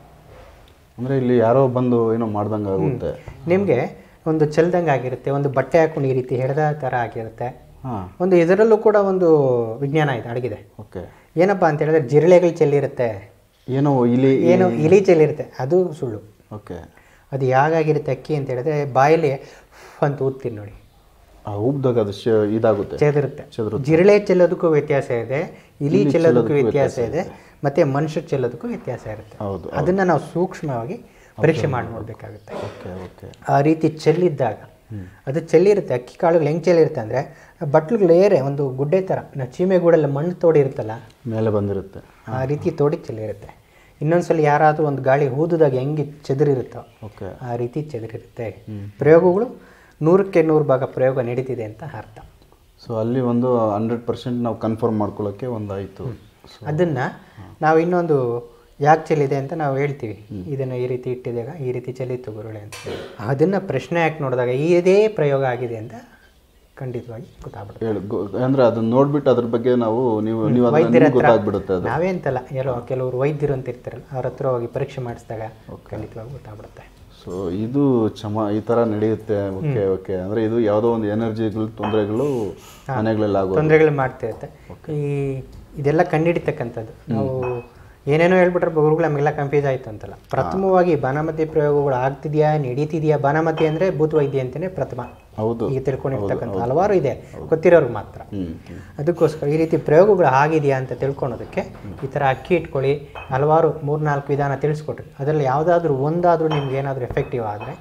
ಅಂದ್ರೆ ಇಲ್ಲಿ ಯಾರೋ ಬಂದು ಏನೋ ಮಾಡ್ದಂಗೆ ಆಗುತ್ತೆ ನಿಮಗೆ ಒಂದು ಚೆಲ್ದಂಗೆ ಆಗಿರುತ್ತೆ ಒಂದು ಬಟ್ಟೆ ಹಾಕೊಂಡು ಈ ರೀತಿ ಹೆಡ್ದ ಥರ ಆಗಿರುತ್ತೆ ಹಾಂ ಒಂದು ಇದರಲ್ಲೂ ಕೂಡ ಒಂದು ವಿಜ್ಞಾನ ಇದೆ ಅಡಗಿದೆ ಓಕೆ ಏನಪ್ಪ ಅಂತ ಹೇಳಿದ್ರೆ ಜಿರಳೆಗಳು ಚೆಲ್ಲಿರುತ್ತೆ ಏನೋ ಇಲ್ಲಿ ಏನು ಇಲಿ ಚೆಲ್ಲಿರುತ್ತೆ ಅದು ಸುಳ್ಳು ಓಕೆ ಅದು ಯಾಗಾಗಿರುತ್ತೆ ಅಕ್ಕಿ ಅಂತ ಹೇಳಿದ್ರೆ ಬಾಯಲ್ಲಿ ಫ್ ಅಂತ ಊದ್ತೀರಿ ನೋಡಿ ಆ ಉಬ್ದಾಗ ಅದು ಶ- ಇದಾಗುತ್ತೆ ಚೆದಿರುತ್ತೆ ಚೆದರುತ್ತೆ. ಜಿರಳೆ ಚೆಲ್ಲೋದಕ್ಕೂ ವ್ಯತ್ಯಾಸ ಇದೆ ಇಲಿ ಚೆಲ್ಲೋದಕ್ಕೂ ವ್ಯತ್ಯಾಸ ಇದೆ ಮತ್ತೆ ಮನುಷ್ಯ ಚೆಲ್ಲೋದಕ್ಕೂ ವ್ಯತ್ಯಾಸ ಇರುತ್ತೆ ಹೌದು ಅದನ್ನ ನಾವು ಸೂಕ್ಷ್ಮವಾಗಿ ಪರೀಕ್ಷೆ ಮಾಡಿ ನೋಡಬೇಕಾಗುತ್ತೆ ಓಕೆ ಓಕೆ ಆ ರೀತಿ ಚೆಲ್ಲಿದ್ದಾಗ ಅದು ಚೆಲ್ಲಿರುತ್ತೆ ಅಕ್ಕಿ ಕಾಳುಗಳು ಹೆಂಗೆ ಚೆಲ್ಲಿರುತ್ತೆ ಅಂದರೆ ಬಟ್ಲುಗಳು ಏರೆ ಒಂದು ಗುಡ್ಡೆ ಥರ ನಾವು ಚೀಮೆಗೂಡಲ್ಲಿ ಮಣ್ಣು ತೋಡಿರುತ್ತಲ್ಲ ಮೇಲೆ ಬಂದಿರುತ್ತೆ ಆ ರೀತಿ ತೋಡಿ ಚೆಲ್ಲಿರುತ್ತೆ ಇನ್ನೊಂದ್ಸಲ ಯಾರಾದರೂ ಒಂದು ಗಾಳಿ ಊದಿದಾಗ ಹೆಂಗೆ ಚೆದರಿರುತ್ತೋ ಓಕೆ ಆ ರೀತಿ ಚೆದರಿರುತ್ತೆ ಪ್ರಯೋಗಗಳು ನೂರಕ್ಕೆ ನೂರು ಭಾಗ ಪ್ರಯೋಗ ನಡೀತಿದೆ ಅಂತ ಅರ್ಥ ಸೊ ಅಲ್ಲಿ ಒಂದು ಹಂಡ್ರೆಡ್ ಪರ್ಸೆಂಟ್ ನಾವು ಕನ್ಫರ್ಮ್ ಮಾಡ್ಕೊಳ್ಳೋಕ್ಕೆ ಒಂದು ಆಯಿತು ಅದನ್ನ ನಾವು ಇನ್ನೊಂದು ಯಾಕೆ ಚೆಲ್ಲಿದೆ ಅಂತ ನಾವು ಹೇಳ್ತೀವಿ ಇದನ್ನು ಈ ರೀತಿ ಇಟ್ಟಿದಾಗ ಈ ರೀತಿ ಚೆಲ್ಲಿತ್ತು ಗುರುಳೆ ಅಂತ ಅದನ್ನ ಪ್ರಶ್ನೆ ಯಾಕೆ ನೋಡಿದಾಗ ಇದೇ ಪ್ರಯೋಗ ಆಗಿದೆ ಅಂತ ಖಂಡಿತವಾಗಿ ಗೊತ್ತಾಗ್ಬಿಡುತ್ತೆ ಹೇಳಿ ಗೊ- ಅಂದ್ರೆ ಅದನ್ನ ನೋಡ್ಬಿಟ್ಟು ಅದ್ರ ಬಗ್ಗೆ ನಾವು ನೀವು ನೀವು ಅದನ್ನ ವೈದ್ಯರ ನಿಮ್ಗೆ ಹತ್ರ ಗೊತ್ತಾಗ್ಬಿಡುತ್ತೆ ಅದು ನಾವೇ ಅಂತಲ್ಲ ಎಲ್ಲೋ ಕೆಲವರು ವೈದ್ಯರು ಅಂತ ಇರ್ತಾರಲ್ಲ ಅವ್ರ ಹತ್ರ ಹೋಗಿ ಪರೀಕ್ಷೆ ಮಾಡಿಸಿದಾಗ ಖಂಡಿತವಾಗಿ ಗೊತ್ತಾಗ್ಬಿಡುತ್ತೆ ಸೊ ಇದು ಚಮ ಈ ಥರ ನಡೆಯುತ್ತೆ ಓಕೆ ಓಕೆ ಅಂದರೆ ಇದು ಯಾವುದೋ ಒಂದು ಎನರ್ಜಿಗಳು ತೊಂದರೆಗಳು ಮನೆಗಳಲ್ಲಿ ಆಗೋದು ತೊಂದರೆಗಳು ಮಾಡ್ತಿರುತ್ತೆ ಈ ಇದೆಲ್ಲ ಕಂಡುಹಿಡಿತಕ್ಕಂಥದ್ದು ನಾವು ಏನೇನೋ ಹೇಳ್ಬಿಟ್ರೆ ಗುರುಗಳು ನಮಗೆಲ್ಲ ಕನ್ಫ್ಯೂಸ್ ಆಯಿತು ಅಂತಲ್ಲ ಪ್ರಥಮವಾಗಿ ಬಾನಮತಿ ಪ್ರಯೋಗಗಳು ಆಗ್ತಿದೆಯಾ ನಡೀತಿದೆಯಾ ಬಾನಮತಿ ಅಂದರೆ ಭೂತವೈದ್ಯ ಅಂತಲೇ ಪ್ರಥಮ ಹೌದು ಈಗ ತಿಳ್ಕೊಂಡಿರ್ತಕ್ಕಂಥ ಹಲವಾರು ಇದೆ ಗೊತ್ತಿರೋರ್ಗೆ ಮಾತ್ರ ಹ್ಞೂ ಹ್ಞೂ ಅದಕ್ಕೋಸ್ಕರ ಈ ರೀತಿ ಪ್ರಯೋಗಗಳು ಆಗಿದೆಯಾ ಅಂತ ತಿಳ್ಕೊಳೋದಕ್ಕೆ ಈ ಥರ ಅಕ್ಕಿ ಇಟ್ಕೊಳ್ಳಿ ಹಲವಾರು ಮೂರ್ನಾಲ್ಕು ವಿಧಾನ ತಿಳಿಸ್ಕೊಟ್ರಿ ಅದರಲ್ಲಿ ಯಾವುದಾದ್ರೂ ಒಂದಾದರೂ ನಿಮ್ಗೆ ಏನಾದರೂ ಎಫೆಕ್ಟಿವ್ ಆದರೆ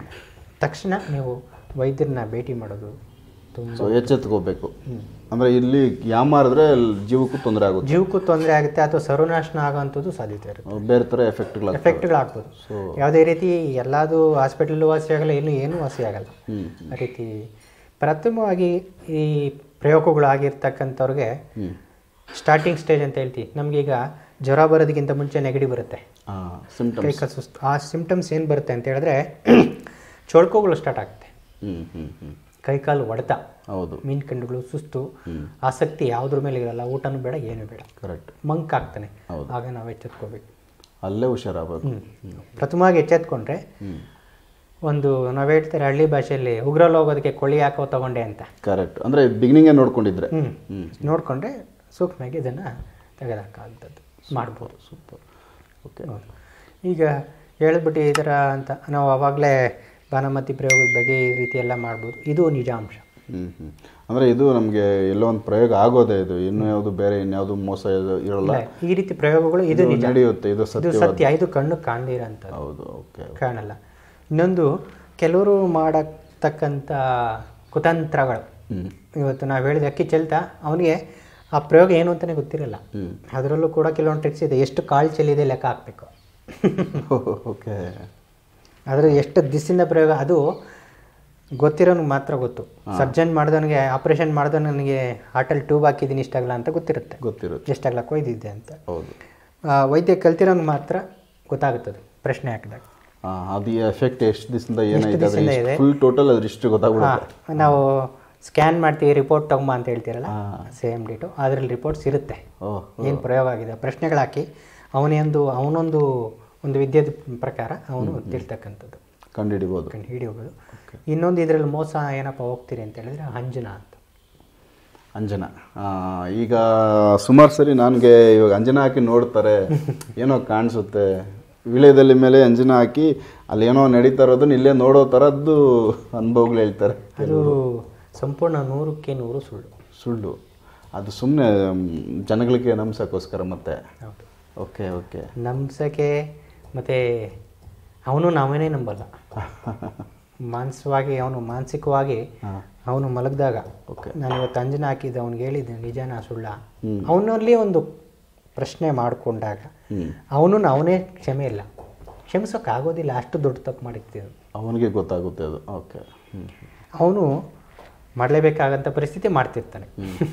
ತಕ್ಷಣ ನೀವು ವೈದ್ಯರನ್ನ ಭೇಟಿ ಮಾಡೋದು ತುಂಬ ಸೊ ಎಚ್ಚೆತ್ಕೋಬೇಕು ಅಂದರೆ ಇಲ್ಲಿ ಯಾಮಾರಿದ್ರೆ ಅಲ್ಲಿ ಜೀವಕ್ಕೂ ತೊಂದರೆ ಆಗುತ್ತೆ ಜೀವಕ್ಕೂ ತೊಂದರೆ ಆಗುತ್ತೆ ಅಥವಾ ಸರ್ವನಾಶನ ಆಗೋವಂಥದ್ದು ಸಾಧ್ಯತೆ ಇರುತ್ತೆ ಬೇರೆ ಥರ ಎಫೆಕ್ಟ್ಗಳಾಗ್ತವೆ ಎಫೆಕ್ಟ್ಗಳಾಗ್ಬೋದು ಯಾವುದೇ ರೀತಿ ಎಲ್ಲದೂ ಹಾಸ್ಪಿಟಲ್ ವಾಸಿ ಆಗಲ್ಲ ಏನು ಏನೂ ವಾಸಿ ಆಗಲ್ಲ ಹ್ಞೂ ಆ ರೀತಿ ಪ್ರಥಮವಾಗಿ ಈ ಪ್ರಯೋಗಗಳು ಆಗಿರ್ತಕ್ಕಂಥವ್ರಿಗೆ ಹ್ಞೂ ಸ್ಟಾರ್ಟಿಂಗ್ ಸ್ಟೇಜ್ ಅಂತ ಹೇಳ್ತೀವಿ ನಮಗೀಗ ಜ್ವರ ಬರೋದಕ್ಕಿಂತ ಮುಂಚೆ ನೆಗಡಿ ಬರುತ್ತೆ ಹಾಂ ಸಿಂಪ್ಟಮ್ ಕೈ ಕಾಲು ಸುಸ್ತು ಆ ಸಿಂಪ್ಟಮ್ಸ್ ಏನು ಬರುತ್ತೆ ಅಂತ ಹೇಳಿದ್ರೆ ಚೊಳ್ಕೋಗಳು ಸ್ಟಾರ್ಟ್ ಆಗುತ್ತೆ ಹ್ಞೂ ಹ್ಞೂ ಹ್ಞೂ ಕೈಕಾಲು ಹೊಡೆತ ಹೌದು ಮೀನು ಕಂಡುಗಳು ಸುಸ್ತು ಹ್ಞೂ ಆಸಕ್ತಿ ಯಾವುದ್ರ ಮೇಲೆ ಇರಲ್ಲ ಊಟನೂ ಬೇಡ ಏನೂ ಬೇಡ ಕರೆಕ್ಟ್ ಮಂಕ್ ಆಗ್ತಾನೆ ಹೌದು. ಆಗ ನಾವು ಎಚ್ಚೆತ್ಕೋಬೇಕು ಅಲ್ಲೇ ಹುಷಾರಾಗಬೇಕು ಪ್ರಥಮವಾಗಿ ಎಚ್ಚೆತ್ಕೊಂಡ್ರೆ ಹ್ಞೂ ಒಂದು ನಾವು ಹೇಳ್ತಾರೆ ಹಳ್ಳಿ ಭಾಷೆಯಲ್ಲಿ ಉಗ್ರಲ್ಲಿ ಹೋಗೋದಕ್ಕೆ ಕೊಳ್ಳಿ ಹಾಕೋ ತಗೊಂಡೆ ಅಂತ ಕರೆಕ್ಟ್ ಅಂದರೆ ಬಿಗಿನಿಂಗೇ ನೋಡ್ಕೊಂಡಿದ್ರೆ ಹ್ಞೂ ಹ್ಞೂ ನೋಡಿಕೊಂಡ್ರೆ ಸೂಕ್ಷ್ಮವಾಗಿ ಇದನ್ನು ತೆಗೆದಾಕಂಥದ್ದು ಮಾಡ್ಬೋದು ಸೂಪರ್ ಓಕೆ ಹೌದು. ಈಗ ಹೇಳಿಬಿಟ್ಟು ಈ ಥರ ಅಂತ ನಾವು ಆವಾಗಲೇ ಬಾನಮತಿ ಪ್ರಯೋಗದ ಬಗ್ಗೆ ಈ ರೀತಿ ಎಲ್ಲ ಮಾಡ್ಬೋದು ಇದು ನಿಜಾಂಶ ಹ್ಞೂ ಹ್ಞೂ ಅಂದರೆ ಇದು ನಮಗೆ ಎಲ್ಲೋ ಒಂದು ಪ್ರಯೋಗ ಆಗೋದೇ ಇದು ಇನ್ನು ಯಾವುದು ಬೇರೆ ಇನ್ಯಾವುದು ಮೋಸ ಇದು ಇರಲ್ಲ ಇಲ್ಲ, ಈ ರೀತಿ ಪ್ರಯೋಗಗಳು ಇದು ಇದು ನಿಜ ನಡೆಯುತ್ತೆ ಇದು ಇದು ಸತ್ಯ ಸತ್ಯ ಇದು ಕಣ್ಣು ಕಾಣದಿರೋಂಥದ್ದು ಹೌದು ಓಕೆ ಕಾಣಲ್ಲ ಇನ್ನೊಂದು ಕೆಲವರು ಮಾಡತಕ್ಕಂಥ ಕುತಂತ್ರಗಳು ಹ್ಞೂ ಇವತ್ತು ನಾವು ಹೇಳಿದ ಅಕ್ಕಿ ಚೆಲ್ತಾ ಅವನಿಗೆ ಆ ಪ್ರಯೋಗ ಏನು ಅಂತಲೇ ಗೊತ್ತಿರಲ್ಲ ಹ್ಞೂ ಅದರಲ್ಲೂ ಕೂಡ ಕೆಲವೊಂದು ಟ್ರಿಕ್ಸ್ ಇದೆ ಎಷ್ಟು ಕಾಳು ಚೆಲ್ಲಿದೆ ಲೆಕ್ಕ ಹಾಕಬೇಕು ಓಕೆ ಅದರ ಎಷ್ಟು ದಿಸಿನ ಪ್ರಯೋಗ ಅದು ಗೊತ್ತಿರೋನಿಗೆ ಮಾತ್ರ ಗೊತ್ತು ಸರ್ಜನ್ ಮಾಡಿದವನಿಗೆ ಆಪರೇಷನ್ ಮಾಡಿದವನಿಗೆ ಹಾರ್ಟಲ್ಲಿ ಟ್ಯೂಬ್ ಹಾಕಿದ್ದೀನಿ ಇಷ್ಟಾಗಲ್ಲ ಅಂತ ಗೊತ್ತಿರುತ್ತೆ ಗೊತ್ತಿರುತ್ತೆ ಎಷ್ಟಾಗಲ್ಲ ಕೊಯ್ದಿದ್ದೆ ಅಂತ ಹೌದು ಆ, ವೈದ್ಯ ಕಲ್ತಿರೋನಿಗೆ ಮಾತ್ರ ಗೊತ್ತಾಗುತ್ತದೆ ಪ್ರಶ್ನೆ ಹಾಕಿದಾಗ ಹಾಂ ಅದು ಎಫೆಕ್ಟ್ ಎಷ್ಟು ದಿವಸದಿಂದ ಏನಾಗಿದೆ ದಿವ್ಸದಿಂದ ಅದ್ರ ಇದೆ? ಫುಲ್ ಟೋಟಲ್ ಅದ್ರ ಇಷ್ಟು ಗೊತ್ತಾಗ್ಬಿಡುತ್ತೆ ಹಾಂ ನಾವು ಸ್ಕ್ಯಾನ್ ಮಾಡ್ತೀವಿ ರಿಪೋರ್ಟ್ ತಗೊಂಬ ಅಂತ ಹೇಳ್ತೀರಲ್ಲ ಹಾಂ ಸೇಮ್ ಡೇಟು ಅದರಲ್ಲಿ ರಿಪೋರ್ಟ್ಸ್ ಇರುತ್ತೆ ಓಹ್ ಏನು ಪ್ರಯೋಗ ಆಗಿದೆ ಪ್ರಶ್ನೆಗಳು ಹಾಕಿ ಅವನೊಂದು ಅವನೊಂದು ಒಂದು ವಿದ್ಯೆದ ಪ್ರಕಾರ ಅವನು ತಿಳ್ತಕ್ಕಂಥದ್ದು ಕಂಡುಹಿಡಿಬೋದು ಕಂಡು ಹಿಡಿಯೋದು ಇನ್ನೊಂದು ಇದರಲ್ಲಿ ಮೋಸ ಏನಪ್ಪ ಹೋಗ್ತೀರಿ ಅಂತ ಹೇಳಿದ್ರೆ ಅಂಜನ ಅಂತ ಅಂಜನ ಆ, ಈಗ ಸುಮಾರು ಸರಿ ನನಗೆ ಇವಾಗ ಅಂಜನ ಹಾಕಿ ನೋಡ್ತಾರೆ ಏನೋ ಕಾಣಿಸುತ್ತೆ ವಿಳೆದಲ್ಲಿ ಮೇಲೆ ಅಂಜನ ಹಾಕಿ ಅಲ್ಲಿ ಏನೋ ನಡೀತಾ ಇರೋದನ್ನ ಇಲ್ಲೇ ನೋಡೋ ಥರದ್ದು ಅನುಭವಗಳು ಹೇಳ್ತಾರೆ ಅದು ಸಂಪೂರ್ಣ ನೂರಕ್ಕೆ ನೂರು ಸುಳ್ಳು ಸುಳ್ಳು ಅದು ಸುಮ್ಮನೆ ಜನಗಳಿಗೆ ನಂಬಿಸೋಕ್ಕೋಸ್ಕರ ಮತ್ತೆ ಹೌದು ಓಕೆ ಓಕೆ ನಂಬಿಸೋಕೆ ಮತ್ತು ಅವನು ನಾವೇನೇ ನಂಬಲ್ಲ ಮಾನಸಿಕವಾಗಿ ಅವನು ಮಾನಸಿಕವಾಗಿ ಹಾಂ ಅವನು ಮಲಗಿದಾಗ ಓಕೆ ನಾನು ಇವತ್ತು ಅಂಜನ ಹಾಕಿದ್ದೆ ಅವ್ನಿಗೆ ಹೇಳಿದ್ದೆ ನಿಜನಾ ಸುಳ್ಳ ಹ್ಞೂ ಅವನಲ್ಲಿ ಒಂದು ಪ್ರಶ್ನೆ ಮಾಡಿಕೊಂಡಾಗ ಹ್ಞೂ ಅವನು ಅವನೇ ಕ್ಷಮೆ ಇಲ್ಲ ಕ್ಷಮಿಸೋಕ್ಕಾಗೋದಿಲ್ಲ ಅಷ್ಟು ದೊಡ್ಡ ತಪ್ಪು ಮಾಡಿರ್ತೀವಿ ಅವನಿಗೆ ಗೊತ್ತಾಗುತ್ತೆ ಅದು ಓಕೆ ಹ್ಞೂ ಅವನು ಮಾಡಲೇಬೇಕಾಗಂಥ ಪರಿಸ್ಥಿತಿ ಮಾಡ್ತಿರ್ತಾನೆ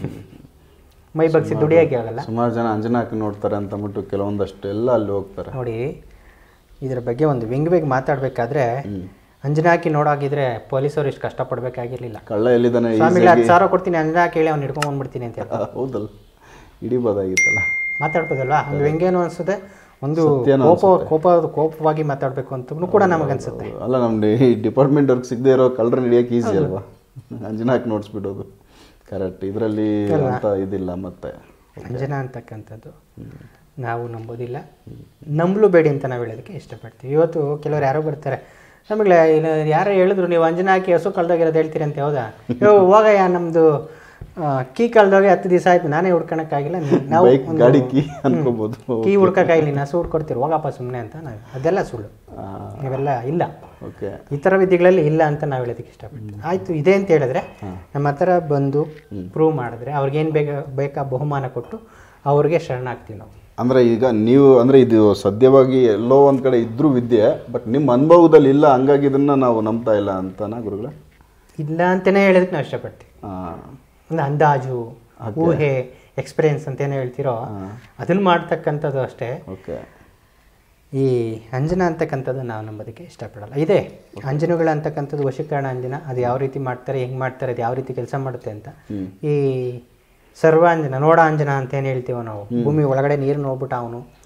ಮೈ ಬಗ್ಸಿ ದುಡಿಯೋಕೆ ಆಗಲ್ಲ ಸುಮಾರು ಜನ ಅಂಜನ ಹಾಕಿ ನೋಡ್ತಾರೆ ಅಂತ ಅಂದ್ಬಿಟ್ಟು ಕೆಲವೊಂದಷ್ಟು ಎಲ್ಲ ಅಲ್ಲಿ ಹೋಗ್ತಾರೆ ನೋಡಿ ಇದರ ಬಗ್ಗೆ ಒಂದು ವ್ಯಂಗ್ಯವಾಗಿ ಮಾತಾಡಬೇಕಾದ್ರೆ ಹ್ಞೂ ಅಂಜನ ಹಾಕಿ ನೋಡಾಗಿದ್ರೆ ಪೊಲೀಸರು ಇಷ್ಟು ಕಷ್ಟಪಡಬೇಕಾಗಿರ್ಲಿಲ್ಲ ಕಳ್ಳ ಎಲ್ಲಿದ್ದಾನೆ ಸ್ವಾಮಿಗಳು ಹತ್ತು ಸಾವಿರ ಕೊಡ್ತೀನಿ ಅಂಜನ ಹಾಕಿ ಹೇಳಿ ಅವ್ನು ಹಿಡ್ಕೊಂಡು ಬಂದ್ಬಿಡ್ತೀನಿ ಅಂತ ಹೇಳ್ತಾರೆ ಹೌದಲ್ಲ ಹಿಡಿಬೋದಾಗಿತ್ತಲ್ಲ ಮಾತಾಡ್ಬೋದಲ್ವಾ ಒಂದು ವ್ಯಂಗ್ಯನೂ ಅನಿಸುತ್ತೆ ಒಂದು ಸತ್ಯನೂ ಕೋಪ ಕೋಪ ಕೋಪವಾಗಿ ಮಾತಾಡಬೇಕು ಅಂತ ಕೂಡ ನಮಗನ್ಸುತ್ತೆ ಅಲ್ಲ ನಮ್ಮ ಈ ಡಿಪಾರ್ಟ್ಮೆಂಟ್ ಅವ್ರಿಗೆ ಸಿಗದೆ ಇರೋ ಕಳ್ಳರನ್ನ ಹಿಡಿಯೋಕೆ ಈಸಿ ಅಲ್ವಾ ಅಂಜನ ಹಾಕಿ ನೋಡಿಸ್ಬಿಡೋದು ಕರೆಕ್ಟ್ ಇದರಲ್ಲಿ ಅಂತ ಇದಿಲ್ಲ ಮತ್ತೆ ಅಂಜನಾ ಅಂತಕ್ಕಂಥದ್ದು ನಾವು ನಂಬೋದಿಲ್ಲ ನಂಬಲು ಬೇಡಿ ಅಂತ ನಾವು ಹೇಳೋದಕ್ಕೆ ಇಷ್ಟಪಡ್ತೀವಿ ಇವತ್ತು ಕೆಲವರು ಯಾರೋ ಬರ್ತಾರೆ ನಮಗೆ ಇಲ್ಲ ಯಾರೋ ಹೇಳಿದ್ರು ನೀವು ಅಂಜನಾ ಹಾಕಿ ಹಸು ಕಳ್ದೋಗಿರೋದು ಹೇಳ್ತೀರಿ ಅಂತ ಹೌದಾ ಯೋ ಹೋಗಯ್ಯ ನಮ್ಮದು ಕೀ ಕಳ್ದೋಗಿ ಹತ್ತು ದಿವಸ ಆಯ್ತು ನಾನೇ ಹುಡ್ಕೊಳಕ್ಕಾಗಿಲ್ಲ ನೀ- ನಾವು ಬೈಕ್ ಗಾಡಿ ಕೀ ಅನ್ಕೋಬಹುದು ಕೀ ಹುಡ್ಕೊಕ್ಕಾಗಿಲ್ಲ ನೀನು ಹಸು ಹುಡ್ಕೊಡ್ತೀರಿ ಹೋಗಪ್ಪ ಸುಮ್ಮನೆ ಅಂತ ನಾವು ಅದೆಲ್ಲ ಸುಳ್ಳು ಇವೆಲ್ಲ ಇಲ್ಲ ಓಕೆ ಈ ಥರ ವಿಧಿಗಳಲ್ಲಿ ಇಲ್ಲ ಅಂತ ನಾವು ಹೇಳೋದಕ್ಕೆ ಇಷ್ಟಪಡ್ತೀವಿ ಆಯಿತು ಇದೆ ಅಂತ ಹೇಳಿದ್ರೆ ನಮ್ಮ ಹತ್ರ ಬಂದು ಪ್ರೂವ್ ಮಾಡಿದ್ರೆ ಅವ್ರಿಗೇನು ಬೇಗ ಬೇಕಾ ಬಹುಮಾನ ಕೊಟ್ಟು ಅವ್ರಿಗೆ ಶರಣಾಗ್ತೀವಿ ನಾವು ಅಂದ್ರೆ ಈಗ ನೀವು ಅಂದ್ರೆ ಇದು ಸದ್ಯವಾಗಿ ಎಲ್ಲೋ ಒಂದ್ ಕಡೆ ಇದ್ರೂ ವಿದ್ಯೆ ಬಟ್ ನಿಮ್ಮ ಅನುಭವದಲ್ಲಿ ಇಲ್ಲ ಹಂಗಾಗಿ ಇದನ್ನ ನಾವು ನಂಬ್ತಾ ಇಲ್ಲ ಅಂತನಾ ಗುರುಗಳೇ ಇಲ್ಲ ಅಂತಲೇ ಹೇಳೋದಕ್ಕೆ ನಾವು ಇಷ್ಟಪಡ್ತೀವಿ ಆ, ಒಂದು ಅಂದಾಜು ಊಹೆ ಎಕ್ಸ್ಪೀರಿಯನ್ಸ್ ಅಂತ ಏನು ಹೇಳ್ತೀರೋ ಅದನ್ನು ಮಾಡ್ತಕ್ಕಂಥದ್ದು ಅಷ್ಟೇ ಓಕೆ ಈ ಅಂಜನ ಅಂತಕ್ಕಂಥದ್ದು ನಾವು ನಂಬೋದಕ್ಕೆ ಇಷ್ಟಪಡಲ್ಲ ಇದೆ ಅಂಜನಗಳು ಅಂತಕ್ಕಂಥದ್ದು ವಶೀಕರಣ ಅಂಜನ ಅದು ಯಾವ ರೀತಿ ಮಾಡ್ತಾರೆ ಹೆಂಗೆ ಮಾಡ್ತಾರೆ ಅದು ಯಾವ ರೀತಿ ಕೆಲಸ ಮಾಡುತ್ತೆ ಅಂತ ಈ ಸರ್ವಾಂಜನ ನೋಡ ಅಂಜನ ಅಂತ ಏನು ಹೇಳ್ತೀವೋ ನಾವು ಭೂಮಿ ಒಳಗಡೆ ನೀರು ನೋಡ್ಬಿಟ್ಟು ಅವನು